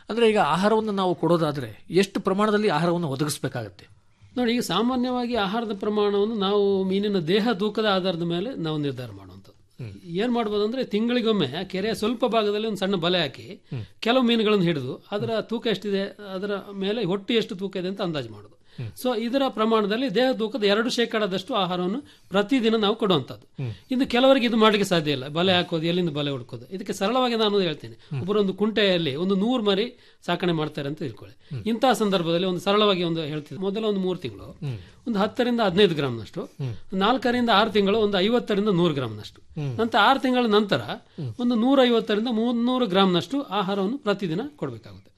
ಅಂದ್ರೆ ಈಗ ಆಹಾರವನ್ನು ನಾವು ಕೊಡೋದಾದ್ರೆ ಎಷ್ಟು ಪ್ರಮಾಣದಲ್ಲಿ ಆಹಾರವನ್ನು ಒದಗಿಸಬೇಕಾಗತ್ತೆ ನೋಡಿ ಈಗ ಸಾಮಾನ್ಯವಾಗಿ ಆಹಾರದ ಪ್ರಮಾಣವನ್ನು ನಾವು ಮೀನಿನ ದೇಹ ತೂಕದ ಆಧಾರದ ಮೇಲೆ ನಾವು ನಿರ್ಧಾರ ಮಾಡುವಂಥದ್ದು ಏನ್ ಮಾಡ್ಬೋದು ಅಂದ್ರೆ ತಿಂಗಳಿಗೊಮ್ಮೆ ಆ ಕೆರೆಯ ಸ್ವಲ್ಪ ಭಾಗದಲ್ಲಿ ಒಂದು ಸಣ್ಣ ಬಲೆ ಹಾಕಿ ಕೆಲವು ಮೀನುಗಳನ್ನು ಹಿಡಿದು ಅದರ ತೂಕ ಎಷ್ಟಿದೆ ಅದರ ಮೇಲೆ ಒಟ್ಟು ಎಷ್ಟು ತೂಕ ಇದೆ ಅಂತ ಅಂದಾಜು ಮಾಡೋದು ಸೊ ಇದರ ಪ್ರಮಾಣದಲ್ಲಿ ದೇಹ ತೂಕದ ಎರಡು ಶೇಕಡದಷ್ಟು ಆಹಾರವನ್ನು ಪ್ರತಿದಿನ ನಾವು ಕೊಡುವಂಥದ್ದು ಇನ್ನು ಕೆಲವರಿಗೆ ಇದು ಮಾಡಲಿಕ್ಕೆ ಸಾಧ್ಯ ಇಲ್ಲ ಬಲೆ ಹಾಕೋದು ಎಲ್ಲಿಂದ ಬಲೆ ಹುಡ್ಕೋದು ಇದಕ್ಕೆ ಸರಳವಾಗಿ ನಾನು ಹೇಳ್ತೇನೆ ಒಬ್ಬರೊಂದು ಕುಂಟೆಯಲ್ಲಿ ಒಂದು ನೂರು ಮರಿ ಸಾಕಣೆ ಮಾಡ್ತಾರೆ ಅಂತ ತಿಳ್ಕೊಳ್ಳಿ ಇಂತಹ ಸಂದರ್ಭದಲ್ಲಿ ಒಂದು ಸರಳವಾಗಿ ಒಂದು ಹೇಳ್ತಿದ್ದೆ ಮೊದಲ ಒಂದು ಮೂರು ತಿಂಗಳು ಒಂದು ಹತ್ತರಿಂದ ಹದಿನೈದು ಗ್ರಾಮ್ನಷ್ಟು ನಾಲ್ಕರಿಂದ ಆರು ತಿಂಗಳು ಒಂದು ಐವತ್ತರಿಂದ ನೂರು ಗ್ರಾಮ್ನಷ್ಟು ನಂತರ ಆರು ತಿಂಗಳ ನಂತರ ಒಂದು ನೂರ ಐವತ್ತರಿಂದ ಮುನ್ನೂರು ಗ್ರಾಮ್ನಷ್ಟು ಆಹಾರವನ್ನು ಪ್ರತಿದಿನ ಕೊಡಬೇಕಾಗುತ್ತೆ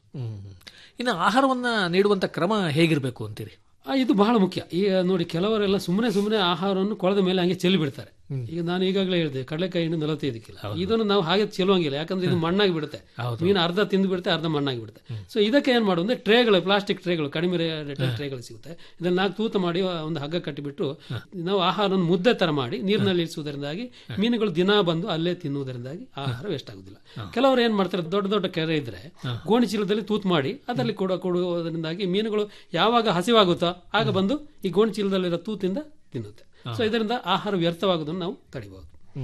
ಇನ್ನು ಆಹಾರವನ್ನ ನೀಡುವಂತ ಕ್ರಮ ಹೇಗಿರಬೇಕು ಅಂತೀರಿ ಆ, ಇದು ಬಹಳ ಮುಖ್ಯ ಈಗ ನೋಡಿ ಕೆಲವರೆಲ್ಲ ಸುಮ್ಮನೆ ಸುಮ್ಮನೆ ಆಹಾರವನ್ನು ಕೊಳದ ಮೇಲೆ ಹಂಗೆ ಚೆಲ್ಲಿ ಬಿಡ್ತಾರೆ ಈಗ ನಾನು ಈಗಾಗಲೇ ಹೇಳಿದೆ ಕಡಲೆಕಾಯಿ ಹಣ್ಣು ನಲವತ್ತೈದು ಕಿಲೋ ಇದನ್ನು ನಾವು ಹಾಗೆ ಚೆಲ್ಲುವಂಗಿಲ್ಲ ಯಾಕಂದ್ರೆ ಇದು ಮಣ್ಣಾಗಿ ಬಿಡುತ್ತೆ ಮೀನು ಅರ್ಧ ತಿಂದು ಬಿಡುತ್ತೆ ಅರ್ಧ ಮಣ್ಣಾಗಿ ಬಿಡುತ್ತೆ ಸೊ ಇದಕ್ಕೆ ಏನ್ ಮಾಡೋದು ಅಂದ್ರೆ ಟ್ರೇಗಳು ಪ್ಲಾಸ್ಟಿಕ್ ಟ್ರೇಗಳು ಕಡಿಮೆ ರೇಟ್ ಟ್ರೇಗಳು ಸಿಗುತ್ತೆ ಇದನ್ನ ನಾಲ್ಕು ತೂತ ಮಾಡಿ ಒಂದು ಹಗ್ಗ ಕಟ್ಟಿಬಿಟ್ಟು ನಾವು ಆಹಾರವನ್ನು ಮುದ್ದೆ ತರ ಮಾಡಿ ನೀರಿನಲ್ಲಿ ಇಳಿಸುವುದರಿಂದಾಗಿ ಮೀನುಗಳು ದಿನ ಬಂದು ಅಲ್ಲೇ ತಿನ್ನುವುದರಿಂದಾಗಿ ಆಹಾರ ವೇಸ್ಟ್ ಆಗುದಿಲ್ಲ ಕೆಲವರು ಏನ್ ಮಾಡ್ತಾರೆ ದೊಡ್ಡ ದೊಡ್ಡ ಕೆರೆ ಇದ್ರೆ ಗೋಣಿ ಚೀಲದಲ್ಲಿ ತೂತ್ ಮಾಡಿ ಅದರಲ್ಲಿ ಕೊಡ ಕೊಡುವುದರಿಂದಾಗಿ ಮೀನುಗಳು ಯಾವಾಗ ಹಸಿವಾಗುತ್ತೋ ಆಗ ಬಂದು ಈ ಗೋಣಿ ಚೀಲದಲ್ಲಿರೋ ತೂತಿಂದ ತಿನ್ನುತ್ತೆ ಸೊ ಇದರಿಂದ ಆಹಾರ ವ್ಯರ್ಥವಾಗುವುದನ್ನು ನಾವು ತಡಿಬಹುದು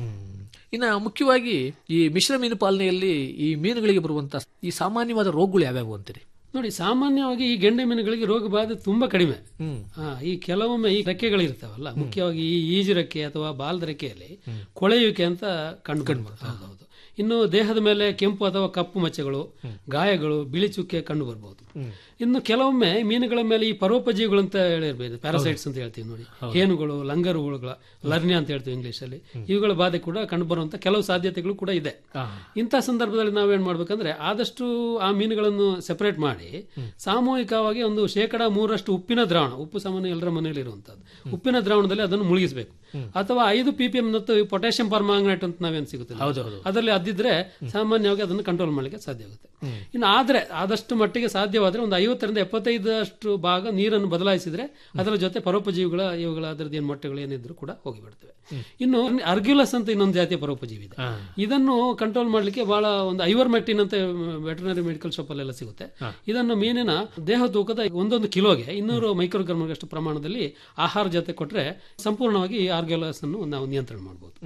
ಇನ್ನು ಮುಖ್ಯವಾಗಿ ಈ ಮಿಶ್ರ ಮೀನು ಪಾಲನೆಯಲ್ಲಿ ಈ ಮೀನುಗಳಿಗೆ ಬರುವಂತ ಈ ಸಾಮಾನ್ಯವಾದ ರೋಗಗಳು ಯಾವ್ಯಾವು ಅಂತೀರಿ ನೋಡಿ ಸಾಮಾನ್ಯವಾಗಿ ಈ ಗೆಂಡೆ ಮೀನುಗಳಿಗೆ ರೋಗ ಬಾಧೆ ತುಂಬಾ ಕಡಿಮೆ ಹಾ, ಈ ಕೆಲವೊಮ್ಮೆ ಈ ರೆಕ್ಕೆಗಳು ಇರ್ತಾವಲ್ಲ ಮುಖ್ಯವಾಗಿ ಈ ಈಜು ರೆಕ್ಕೆ ಅಥವಾ ಬಾಲದ ರೆಕ್ಕೆಯಲ್ಲಿ ಕೊಳೆಯುವಿಕೆ ಅಂತ ಕಂಡು ಕಂಡು ಹೌದೌದು ಇನ್ನು ದೇಹದ ಮೇಲೆ ಕೆಂಪು ಅಥವಾ ಕಪ್ಪು ಮಚ್ಚೆಗಳು ಗಾಯಗಳು ಬಿಳಿ ಚುಕ್ಕೆ ಕಂಡು ಬರಬಹುದು ಇನ್ನು ಕೆಲವೊಮ್ಮೆ ಮೀನುಗಳ ಮೇಲೆ ಈ ಪರೋಪಜೀವಿಗಳು ಅಂತ ಹೇಳಿರ್ಬೋದು ಪ್ಯಾರಾಸೈಟ್ಸ್ ಅಂತ ಹೇಳ್ತೀವಿ ನೋಡಿ ಹೇನುಗಳು ಲಂಗರು ಹುಳುಗಳ ಲರ್ನಿಯಾ ಅಂತ ಹೇಳ್ತೀವಿ ಇಂಗ್ಲಿಷ್ ಅಲ್ಲಿ ಇವುಗಳ ಬಾಧೆ ಕೂಡ ಕಂಡು ಬರುವಂತ ಕೆಲವು ಸಾಧ್ಯತೆಗಳು ಕೂಡ ಇದೆ ಇಂಥ ಸಂದರ್ಭದಲ್ಲಿ ನಾವೇನ್ ಮಾಡ್ಬೇಕಂದ್ರೆ ಆದಷ್ಟು ಆ ಮೀನುಗಳನ್ನು ಸೆಪರೇಟ್ ಮಾಡಿ ಸಾಮೂಹಿಕವಾಗಿ ಒಂದು ಶೇಕಡ ಮೂರಷ್ಟು ಉಪ್ಪಿನ ದ್ರಾವಣ ಉಪ್ಪು ಸಾಮಾನ್ಯ ಎಲ್ಲರ ಮನೆಯಲ್ಲಿ ಇರುವಂತದ್ದು ಉಪ್ಪಿನ ದ್ರಾವಣದಲ್ಲಿ ಅದನ್ನು ಮುಳುಗಿಸಬೇಕು ಅಥವಾ ಐದು ಪಿ ಪಿ ಎಂ ಮತ್ತು ಪೊಟ್ಯಾಷಿಯಂ ಪರ್ಮಾಂಗನೇಟ್ ಅಂತ ನಾವೇನು ಸಿಗುತ್ತೆ ಅದರಲ್ಲಿ ಅದಿದ್ರೆ ಸಾಮಾನ್ಯವಾಗಿ ಅದನ್ನು ಕಂಟ್ರೋಲ್ ಮಾಡಲಿಕ್ಕೆ ಸಾಧ್ಯ ಆಗುತ್ತೆ ಇನ್ನು ಆದ್ರೆ ಆದಷ್ಟು ಮಟ್ಟಿಗೆ ಸಾಧ್ಯವಾದ್ರೆ ಒಂದು ಐವತ್ತರಿಂದ ಎಪ್ಪತ್ತೈದಷ್ಟು ಭಾಗ ನೀರನ್ನು ಬದಲಾಯಿಸಿದ್ರೆ ಅದರ ಜೊತೆ ಪರೋಪಜೀವಿಗಳ ಇವುಗಳ ಅದರದ್ದು ಏನು ಮೊಟ್ಟೆಗಳು ಏನಿದ್ರು ಕೂಡ ಹೋಗಿಬಿಡ್ತವೆ ಇನ್ನು ಅರ್ಗ್ಯುಲಸ್ ಅಂತ ಇನ್ನೊಂದು ಜಾತಿಯ ಪರೋಪಜೀವಿ ಇದೆ ಇದನ್ನು ಕಂಟ್ರೋಲ್ ಮಾಡ್ಲಿಕ್ಕೆ ಬಹಳ ಒಂದು ಐವರ್ಮೆಕ್ಟಿನ್ ಅಂತ ವೆಟರ್ನರಿ ಮೆಡಿಕಲ್ ಶಾಪ್ ಅಲ್ಲೆಲ್ಲ ಸಿಗುತ್ತೆ ಇದನ್ನು ಮೀನಿನ ದೇಹ ತೂಕದ ಒಂದೊಂದು ಕಿಲೋಗೆ ಇನ್ನೂರು ಮೈಕ್ರೋಗ್ರಾಮ್ಗಳಷ್ಟು ಪ್ರಮಾಣದಲ್ಲಿ ಆಹಾರ ಜೊತೆ ಕೊಟ್ರೆ ಸಂಪೂರ್ಣವಾಗಿ ಈ ಆರ್ಗ್ಯುಲಸ್ ಅನ್ನು ನಾವು ನಿಯಂತ್ರಣ ಮಾಡಬಹುದು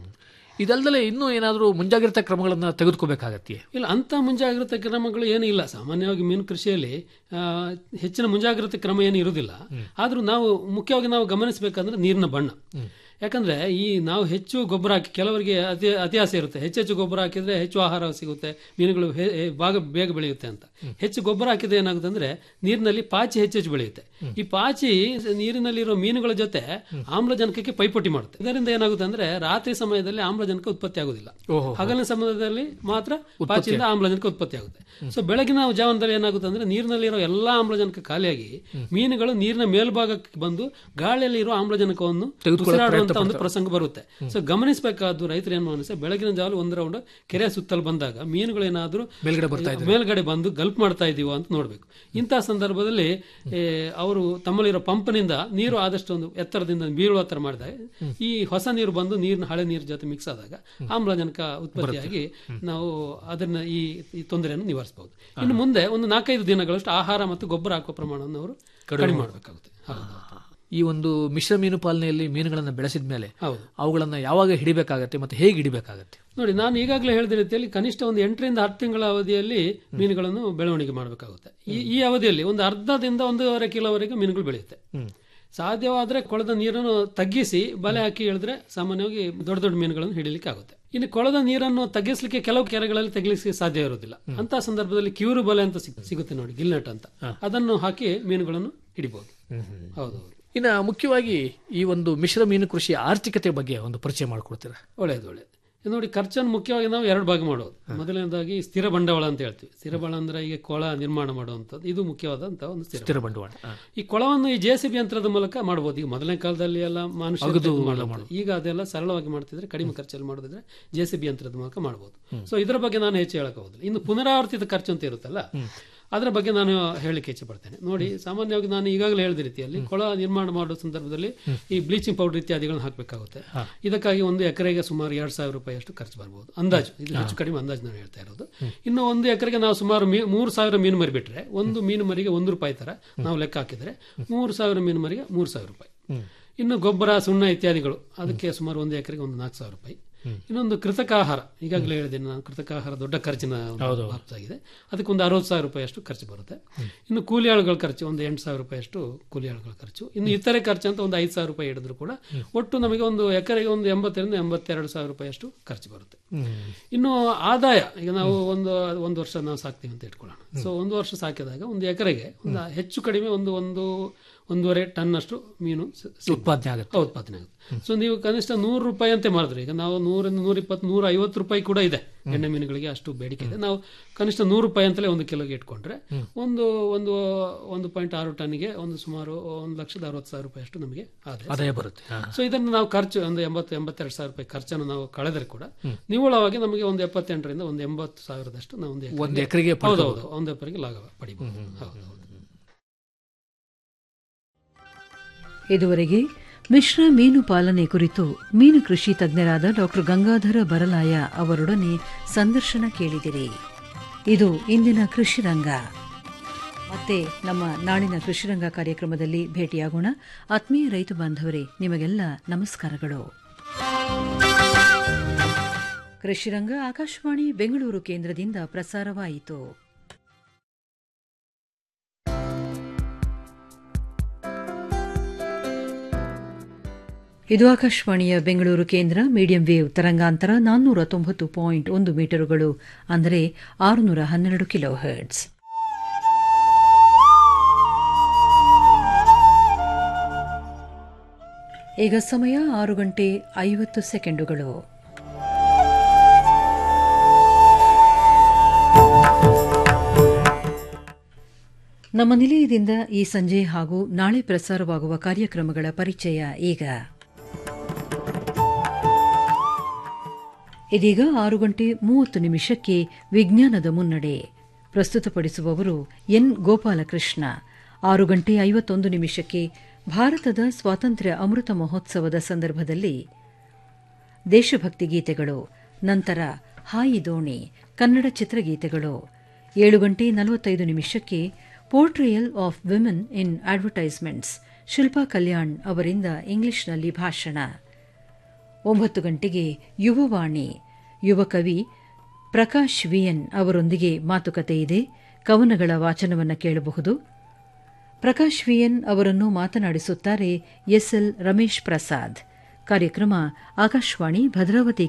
ಇದಲ್ದಲೆ ಇನ್ನೂ ಏನಾದರೂ ಮುಂಜಾಗ್ರತಾ ಕ್ರಮಗಳನ್ನ ತೆಗೆದುಕೋಬೇಕಾಗತ್ತೆ ಇಲ್ಲ ಅಂತ ಮುಂಜಾಗ್ರತೆ ಕ್ರಮಗಳು ಏನೂ ಇಲ್ಲ ಸಾಮಾನ್ಯವಾಗಿ ಮೀನು ಕೃಷಿಯಲ್ಲಿ ಆ, ಹೆಚ್ಚಿನ ಮುಂಜಾಗ್ರತೆ ಕ್ರಮ ಏನು ಇರುವುದಿಲ್ಲ ಆದ್ರೂ ನಾವು ಮುಖ್ಯವಾಗಿ ನಾವು ಗಮನಿಸಬೇಕಂದ್ರೆ ನೀರಿನ ಬಣ್ಣ ಯಾಕಂದ್ರೆ ಈ ನಾವು ಹೆಚ್ಚು ಗೊಬ್ಬರ ಹಾಕಿ ಕೆಲವರಿಗೆ ಅತಿ ಅತಿ ಆಸೆ ಇರುತ್ತೆ ಹೆಚ್ಚೆಚ್ಚು ಗೊಬ್ಬರ ಹಾಕಿದ್ರೆ ಹೆಚ್ಚು ಆಹಾರ ಸಿಗುತ್ತೆ ಮೀನುಗಳು ಹೆ- ಹೆ- ಭಾಗ ಬೇಗ ಬೆಳೆಯುತ್ತೆ ಅಂತ ಹೆಚ್ಚು ಗೊಬ್ಬರ ಹಾಕಿದ್ರೆ ಏನಾಗುತ್ತೆ ಅಂದ್ರೆ ನೀರಿನಲ್ಲಿ ಪಾಚಿ ಹೆಚ್ಚೆಚ್ಚು ಬೆಳೆಯುತ್ತೆ ಈ ಪಾಚಿ ನೀರಿನಲ್ಲಿರೋ ಮೀನುಗಳ ಜೊತೆ ಆಮ್ಲಜನಕಕ್ಕೆ ಪೈಪೋಟಿ ಮಾಡುತ್ತೆ ಇದರಿಂದ ಏನಾಗುತ್ತೆ ಅಂದ್ರೆ ರಾತ್ರಿ ಸಮಯದಲ್ಲಿ ಆಮ್ಲಜನಕ ಉತ್ಪತ್ತಿ ಆಗುದಿಲ್ಲ ಹಗಲಿನ ಸಮಯದಲ್ಲಿ ಮಾತ್ರ ಪಾಚಿಯಿಂದ ಆಮ್ಲಜನಕ ಉತ್ಪತ್ತಿ ಆಗುತ್ತೆ ಸೊ ಬೆಳಗಿನ ಜಾವನದಲ್ಲಿ ಏನಾಗುತ್ತೆ ಅಂದ್ರೆ ನೀರಿನಲ್ಲಿರೋ ಎಲ್ಲಾ ಆಮ್ಲಜನಕ ಖಾಲಿಯಾಗಿ ಮೀನುಗಳು ನೀರಿನ ಮೇಲ್ಭಾಗಕ್ಕೆ ಬಂದು ಗಾಳಿಯಲ್ಲಿ ಇರೋ ಆಮ್ಲಜನಕವನ್ನು ಉಸಿರಾಡುವಂತ ಒಂದು ಪ್ರಸಂಗ ಬರುತ್ತೆ ಸೊ ಗಮನಿಸಬೇಕಾದ್ದು ರೈತರು ಏನ್ ಗಮನಿಸ ಬೆಳಗಿನ ಜಾವ ಒಂದು ರೌಂಡ್ ಕೆರೆ ಸುತ್ತಲು ಬಂದಾಗ ಮೀನುಗಳು ಏನಾದ್ರೂ ಮೇಲ್ಗಡೆ ಬರ್ತಾ ಮೇಲ್ಗಡೆ ಬಂದು ಗಲ್ಪ್ ಮಾಡ್ತಾ ಇದೀವೋ ಅಂತ ನೋಡ್ಬೇಕು ಇಂತಹ ಸಂದರ್ಭದಲ್ಲಿ ಏ, ಅವರು ತಮ್ಮಲ್ಲಿರೋ ಪಂಪ್ನಿಂದ ನೀರು ಆದಷ್ಟು ಒಂದು ಎತ್ತರದಿಂದ ಬೀಳುವ ತರ ಮಾಡಿದಾಗ ಈ ಹೊಸ ನೀರು ಬಂದು ನೀರಿನ ಹಳೆ ನೀರು ಜೊತೆ ಮಿಕ್ಸ್ ಆದಾಗ ಆಮ್ಲಜನಕ ಉತ್ಪತ್ತಿಯಾಗಿ ನಾವು ಅದನ್ನ ಈ ಈ ತೊಂದರೆಯನ್ನು ನಿವಾರಿಸಬಹುದು ಇನ್ನು ಮುಂದೆ ಒಂದು ನಾಲ್ಕೈದು ದಿನಗಳಷ್ಟು ಆಹಾರ ಮತ್ತು ಗೊಬ್ಬರ ಹಾಕುವ ಪ್ರಮಾಣವನ್ನು ಅವರು ಕಡಿಮೆ ಮಾಡಬೇಕಾಗುತ್ತೆ ಹೌದು ಈ ಒಂದು ಮಿಶ್ರ ಮೀನು ಪಾಲನೆಯಲ್ಲಿ ಮೀನುಗಳನ್ನು ಬೆಳೆಸಿದ ಮೇಲೆ ಹೌದು ಅವುಗಳನ್ನ ಯಾವಾಗ ಹಿಡಿಬೇಕಾಗತ್ತೆ ಮತ್ತೆ ಹೇಗೆ ಹಿಡಿಬೇಕಾಗತ್ತೆ ನೋಡಿ ನಾನು ಈಗಾಗಲೇ ಹೇಳಿದ ರೀತಿಯಲ್ಲಿ ಕನಿಷ್ಠ ಒಂದು ಎಂಟರಿಂದ ಹತ್ತು ತಿಂಗಳ ಅವಧಿಯಲ್ಲಿ ಮೀನುಗಳನ್ನು ಬೆಳವಣಿಗೆ ಮಾಡಬೇಕಾಗುತ್ತೆ ಈ ಈ ಅವಧಿಯಲ್ಲಿ ಒಂದು ಅರ್ಧದಿಂದ ಒಂದೂವರೆ ಕಿಲೋವರೆಗೆ ಮೀನುಗಳು ಬೆಳೆಯುತ್ತೆ ಸಾಧ್ಯವಾದ್ರೆ ಕೊಳದ ನೀರನ್ನು ತಗ್ಗಿಸಿ ಬಲೆ ಹಾಕಿ ಹೇಳಿದ್ರೆ ಸಾಮಾನ್ಯವಾಗಿ ದೊಡ್ಡ ದೊಡ್ಡ ಮೀನುಗಳನ್ನು ಹಿಡಿಲಿಕ್ಕೆ ಆಗುತ್ತೆ ಇನ್ನು ಕೊಳದ ನೀರನ್ನು ತಗ್ಗಿಸಲಿಕ್ಕೆ ಕೆಲವು ಕೆರೆಗಳಲ್ಲಿ ತಗ್ಗಿಸಲಿಕ್ಕೆ ಸಾಧ್ಯ ಇರುವುದಿಲ್ಲ ಅಂತ ಸಂದರ್ಭದಲ್ಲಿ ಕಿವರು ಬಲೆ ಅಂತ ಸಿಗ್- ಸಿಗುತ್ತೆ ನೋಡಿ ಗಿಲ್ನೆಟ್ ಅಂತ ಅದನ್ನು ಹಾಕಿ ಮೀನುಗಳನ್ನು ಹಿಡಿಬಹುದು ಹೌದೌದು ಇನ್ನು ಮುಖ್ಯವಾಗಿ ಈ ಒಂದು ಮಿಶ್ರ ಮೀನು ಕೃಷಿ ಆರ್ಥಿಕತೆ ಬಗ್ಗೆ ಒಂದು ಪರಿಚಯ ಮಾಡಿಕೊಡ್ತೀರಾ ಒಳ್ಳೇದು ಒಳ್ಳೇದು ಇದು ನೋಡಿ ಖರ್ಚನ್ನು ಮುಖ್ಯವಾಗಿ ನಾವು ಎರಡು ಭಾಗ ಮಾಡೋದು ಮೊದಲನೇದಾಗಿ ಸ್ಥಿರ ಬಂಡವಾಳ ಅಂತ ಹೇಳ್ತೀವಿ ಸ್ಥಿರ ಬಂಡವಾಳ ಅಂದ್ರೆ ಈಗ ಕೊಳ ನಿರ್ಮಾಣ ಮಾಡುವಂಥದ್ದು ಇದು ಮುಖ್ಯವಾದಂತಹ ಒಂದು ಸ್ಥಿರ ಸ್ಥಿರ ಬಂಡವಾಳ ಹ. ಈ ಕೊಳವನ್ನು ಈ ಜೆ ಸಿ ಬಿ ಯಂತ್ರದ ಮೂಲಕ ಮಾಡಬಹುದು ಈಗ ಮೊದಲನೇ ಕಾಲದಲ್ಲಿ ಎಲ್ಲ ಮನುಷ್ಯ ಈಗ ಅದೆಲ್ಲ ಸರಳವಾಗಿ ಮಾಡ್ತಿದ್ರೆ ಕಡಿಮೆ ಖರ್ಚಲ್ಲಿ ಮಾಡೋದಿದ್ರೆ ಜೆ ಸಿ ಬಿ ಯಂತ್ರದ ಮೂಲಕ ಮಾಡಬಹುದು ಸೊ ಇದರ ಬಗ್ಗೆ ನಾನು ಹೆಚ್ಚು ಹೇಳಕ್ ಹೋಗುದಿಲ್ಲ ಇನ್ನು ಪುನರಾವರ್ತಿತ ಖರ್ಚು ಅಂತ ಇರುತ್ತಲ್ಲ ಅದರ ಬಗ್ಗೆ ನಾನು ಹೇಳಲಿಕ್ಕೆ ಇಚ್ಛೆ ಪಡ್ತೇನೆ ನೋಡಿ ಸಾಮಾನ್ಯವಾಗಿ ನಾನು ಈಗಾಗಲೇ ಹೇಳಿದ ರೀತಿಯಲ್ಲಿ ಕೊಳ ನಿರ್ಮಾಣ ಮಾಡುವ ಸಂದರ್ಭದಲ್ಲಿ ಈ ಬ್ಲೀಚಿಂಗ್ ಪೌಡರ್ ಇತ್ಯಾದಿಗಳನ್ನು ಹಾಕಬೇಕಾಗುತ್ತೆ ಇದಕ್ಕಾಗಿ ಒಂದು ಎಕರೆಗೆ ಸುಮಾರು ಎರಡು ಸಾವಿರ ರೂಪಾಯಿಯಷ್ಟು ಖರ್ಚು ಬರ್ಬೋದು ಅಂದಾಜು ಇದು ಹೆಚ್ಚು ಕಡಿಮೆ ಅಂದಾಜು ನಾನು ಹೇಳ್ತಾ ಇರೋದು ಇನ್ನು ಒಂದು ಎಕರೆಗೆ ನಾವು ಸುಮಾರು ಮೀ- ಮೂರು ಸಾವಿರ ಮೀನು ಮರಿ ಬಿಟ್ರೆ ಒಂದು ಮೀನು ಮರಿಗೆ ಒಂದು ರೂಪಾಯಿ ತರ ನಾವು ಲೆಕ್ಕ ಹಾಕಿದ್ರೆ ಮೂರು ಸಾವಿರ ಮೀನು ಮರಿಗೆ ಮೂರು ಸಾವಿರ ರೂಪಾಯಿ ಇನ್ನು ಗೊಬ್ಬರ ಸುಣ್ಣ ಇತ್ಯಾದಿಗಳು ಅದಕ್ಕೆ ಸುಮಾರು ಒಂದು ಎಕರೆಗೆ ಒಂದು ನಾಲ್ಕು ಸಾವಿರ ರೂಪಾಯಿ ಇನ್ನೊಂದು ಕೃತಕ ಆಹಾರ ಈಗಾಗಲೇ ಹೇಳಿದೆ ನಾನು ಕೃತಕ ಆಹಾರ ದೊಡ್ಡ ಖರ್ಚಿನ ಒಂದು ಬಾಬ್ತಾಗಿದೆ ಅದಕ್ಕೆ ಒಂದು ಅರವತ್ತು ಸಾವಿರ ರೂಪಾಯಿ ಅಷ್ಟು ಖರ್ಚು ಬರುತ್ತೆ ಇನ್ನು ಕೂಲಿ ಆಳುಗಳ ಖರ್ಚು ಒಂದು ಎಂಟು ಸಾವಿರ ರೂಪಾಯಿ ಅಷ್ಟು ಕೂಲಿ ಆಳುಗಳ ಖರ್ಚು ಇನ್ನು ಇತರೆ ಖರ್ಚು ಅಂತ ಒಂದು ಐದು ಸಾವಿರ ರೂಪಾಯಿ ಹಿಡಿದ್ರು ಕೂಡ ಒಟ್ಟು ನಮಗೆ ಒಂದು ಎಕರೆಗೆ ಒಂದು ಎಂಬತ್ತರಿಂದ ಎಂಬತ್ತೆರಡು ಸಾವಿರ ರೂಪಾಯಿ ಅಷ್ಟು ಖರ್ಚು ಬರುತ್ತೆ ಇನ್ನು ಆದಾಯ ಈಗ ನಾವು ಒಂದು ಒಂದು ವರ್ಷ ನಾವು ಸಾಕ್ತೀವಿ ಅಂತ ಇಟ್ಕೊಳ್ಳೋಣ ಸೊ ಒಂದು ವರ್ಷ ಸಾಕಿದಾಗ ಒಂದು ಎಕರೆಗೆ ಒಂದು ಹೆಚ್ಚು ಕಡಿಮೆ ಒಂದು ಒಂದು ಒಂದೂವರೆ ಟನ್ ಅಷ್ಟು ಮೀನು ಸ- ಸಿಗ್ಬೋದು. ಉತ್ಪಾದನೆ ಆಗುತ್ತೆ ಹಾ, ಉತ್ಪಾದನೆ ಆಗುತ್ತೆ ಸೊ ನೀವು ಕನಿಷ್ಠ ನೂರು ರೂಪಾಯಿ ಅಂತೆ ಮಾಡಿದ್ರೆ ಈಗ ನಾವು ನೂರಿಂದ ನೂರ ಇಪ್ಪತ್ತು ನೂರ ಐವತ್ತು ರೂಪಾಯಿ ಕೂಡ ಇದೆ ಎಣ್ಣೆ ಮೀನುಗಳಿಗೆ ಅಷ್ಟು ಬೇಡಿಕೆ ಇದೆ ನಾವು ಕನಿಷ್ಠ ನೂರು ರೂಪಾಯಿ ಅಂತಲೇ ಒಂದು ಕಿಲೋಗೆ ಇಟ್ಕೊಂಡ್ರೆ ಒಂದು ಒಂದು ಒಂದು ಪಾಯಿಂಟ್ ಆರು ಟನ್ಗೆ ಒಂದು ಸುಮಾರು ಒಂದು ಲಕ್ಷದ ಅರವತ್ತು ಸಾವಿರ ರೂಪಾಯಿ ಅಷ್ಟು ನಮಗೆ ಆದಾಯ ಆದಾಯ ಬರುತ್ತೆ ಹಾ. ಸೊ ಇದನ್ನು ನಾವು ಖರ್ಚು ಒಂದು ಎಂಬತ್ತು ಎಂಬತ್ತೆರಡು ಸಾವಿರ ರೂಪಾಯಿ ಖರ್ಚನ್ನು ನಾವು ಕಳೆದ್ರೆ ಕೂಡ ನಿವ್ವಳವಾಗಿ ನಮಗೆ ಒಂದು ಎಪ್ಪತ್ತೆಂಟರಿಂದ ಒಂದು ಎಂಬತ್ತು ಸಾವಿರದಷ್ಟು ನಾವು ಒಂದು ಎಕರೆಗೆ- ಒಂದು ಎಕರೆಗೆ ಹೌದು ಹೌದು ಒಂದು ಎಕರೆಗೆ ಲಾಭ ಪಡಿಬಹುದು ಹೌದು ಹೌದು ಇದುವರೆಗೆ ಮಿಶ್ರ ಮೀನು ಪಾಲನೆ ಕುರಿತು ಮೀನು ಕೃಷಿ ತಜ್ಞರಾದ ಡಾಕ್ಟರ್ ಗಂಗಾಧರ ಬರಲಾಯ ಅವರೊಡನೆ ಸಂದರ್ಶನ ಕೇಳಿದಿರಿ ಇದು ಇಂದಿನ ಕೃಷಿ ರಂಗ ಮತ್ತೆ ನಮ್ಮ ನಾಳಿನ ಕೃಷಿರಂಗ ಕಾರ್ಯಕ್ರಮದಲ್ಲಿ ಭೇಟಿಯಾಗೋಣ ಆತ್ಮೀಯ ರೈತ ಬಾಂಧವರೇ ನಿಮಗೆಲ್ಲ ನಮಸ್ಕಾರಗಳು ಕೃಷಿರಂಗ ಆಕಾಶವಾಣಿ ಬೆಂಗಳೂರು ಕೇಂದ್ರದಿಂದ ಪ್ರಸಾರವಾಯಿತು ಇದು ಆಕಾಶವಾಣಿಯ ಬೆಂಗಳೂರು ಕೇಂದ್ರ ಮೀಡಿಯಂ ವೇವ್ ತರಂಗಾಂತರ ನಾನ್ನೂರ ತೊಂಬತ್ತು ಪಾಯಿಂಟ್ ಒಂದು ಮೀಟರುಗಳು ಅಂದರೆ ಆರುನೂರ ಹನ್ನೆರಡು ಕಿಲೋ ಹರ್ಟ್ಸ್ ಈಗ ಸಮಯ ಆರು ಗಂಟೆ ಐವತ್ತು ಸೆಕೆಂಡುಗಳು ನಮ್ಮ ನಿಲಯದಿಂದ ಈ ಸಂಜೆ ಹಾಗೂ ನಾಳೆ ಪ್ರಸಾರವಾಗುವ ಕಾರ್ಯಕ್ರಮಗಳ ಪರಿಚಯ ಈಗ ಇದೀಗ ಆರು ಗಂಟೆ ಮೂವತ್ತು ನಿಮಿಷಕ್ಕೆ ವಿಜ್ಞಾನದ ಮುನ್ನಡೆ ಪ್ರಸ್ತುತಪಡಿಸುವವರು ಎನ್ ಗೋಪಾಲಕೃಷ್ಣ ಆರು ಗಂಟೆ ಐವತ್ತೊಂದು ನಿಮಿಷಕ್ಕೆ ಭಾರತದ ಸ್ವಾತಂತ್ರ್ಯ ಅಮೃತ ಮಹೋತ್ಸವದ ಸಂದರ್ಭದಲ್ಲಿ ದೇಶಭಕ್ತಿ ಗೀತೆಗಳು ನಂತರ ಹಾಯಿ ದೋಣಿ ಕನ್ನಡ ಚಿತ್ರಗೀತೆಗಳು ಏಳು ಗಂಟೆ ನಲವತ್ತೈದು ನಿಮಿಷಕ್ಕೆ portrayal of women in advertisements Shilpa Kalyan ಅವರಿಂದ ಇಂಗ್ಲಿಷ್ನಲ್ಲಿ ಭಾಷಣ ಒಂಬತ್ತು ಗಂಟೆಗೆ ಯುವವಾಣಿ ಯುವ ಕವಿ ಪ್ರಕಾಶ್ ವಿಎನ್ ಅವರೊಂದಿಗೆ ಮಾತುಕತೆ ಇದೆ ಕವನಗಳ ವಾಚನವನ್ನು ಕೇಳಬಹುದು ಪ್ರಕಾಶ್ ವಿಎನ್ ಅವರನ್ನು ಮಾತನಾಡಿಸುತ್ತಾರೆ ಎಸ್ಎಲ್ ರಮೇಶ್ ಪ್ರಸಾದ್ ಕಾರ್ಯಕ್ರಮ ಆಕಾಶವಾಣಿ ಭದ್ರಾವತಿ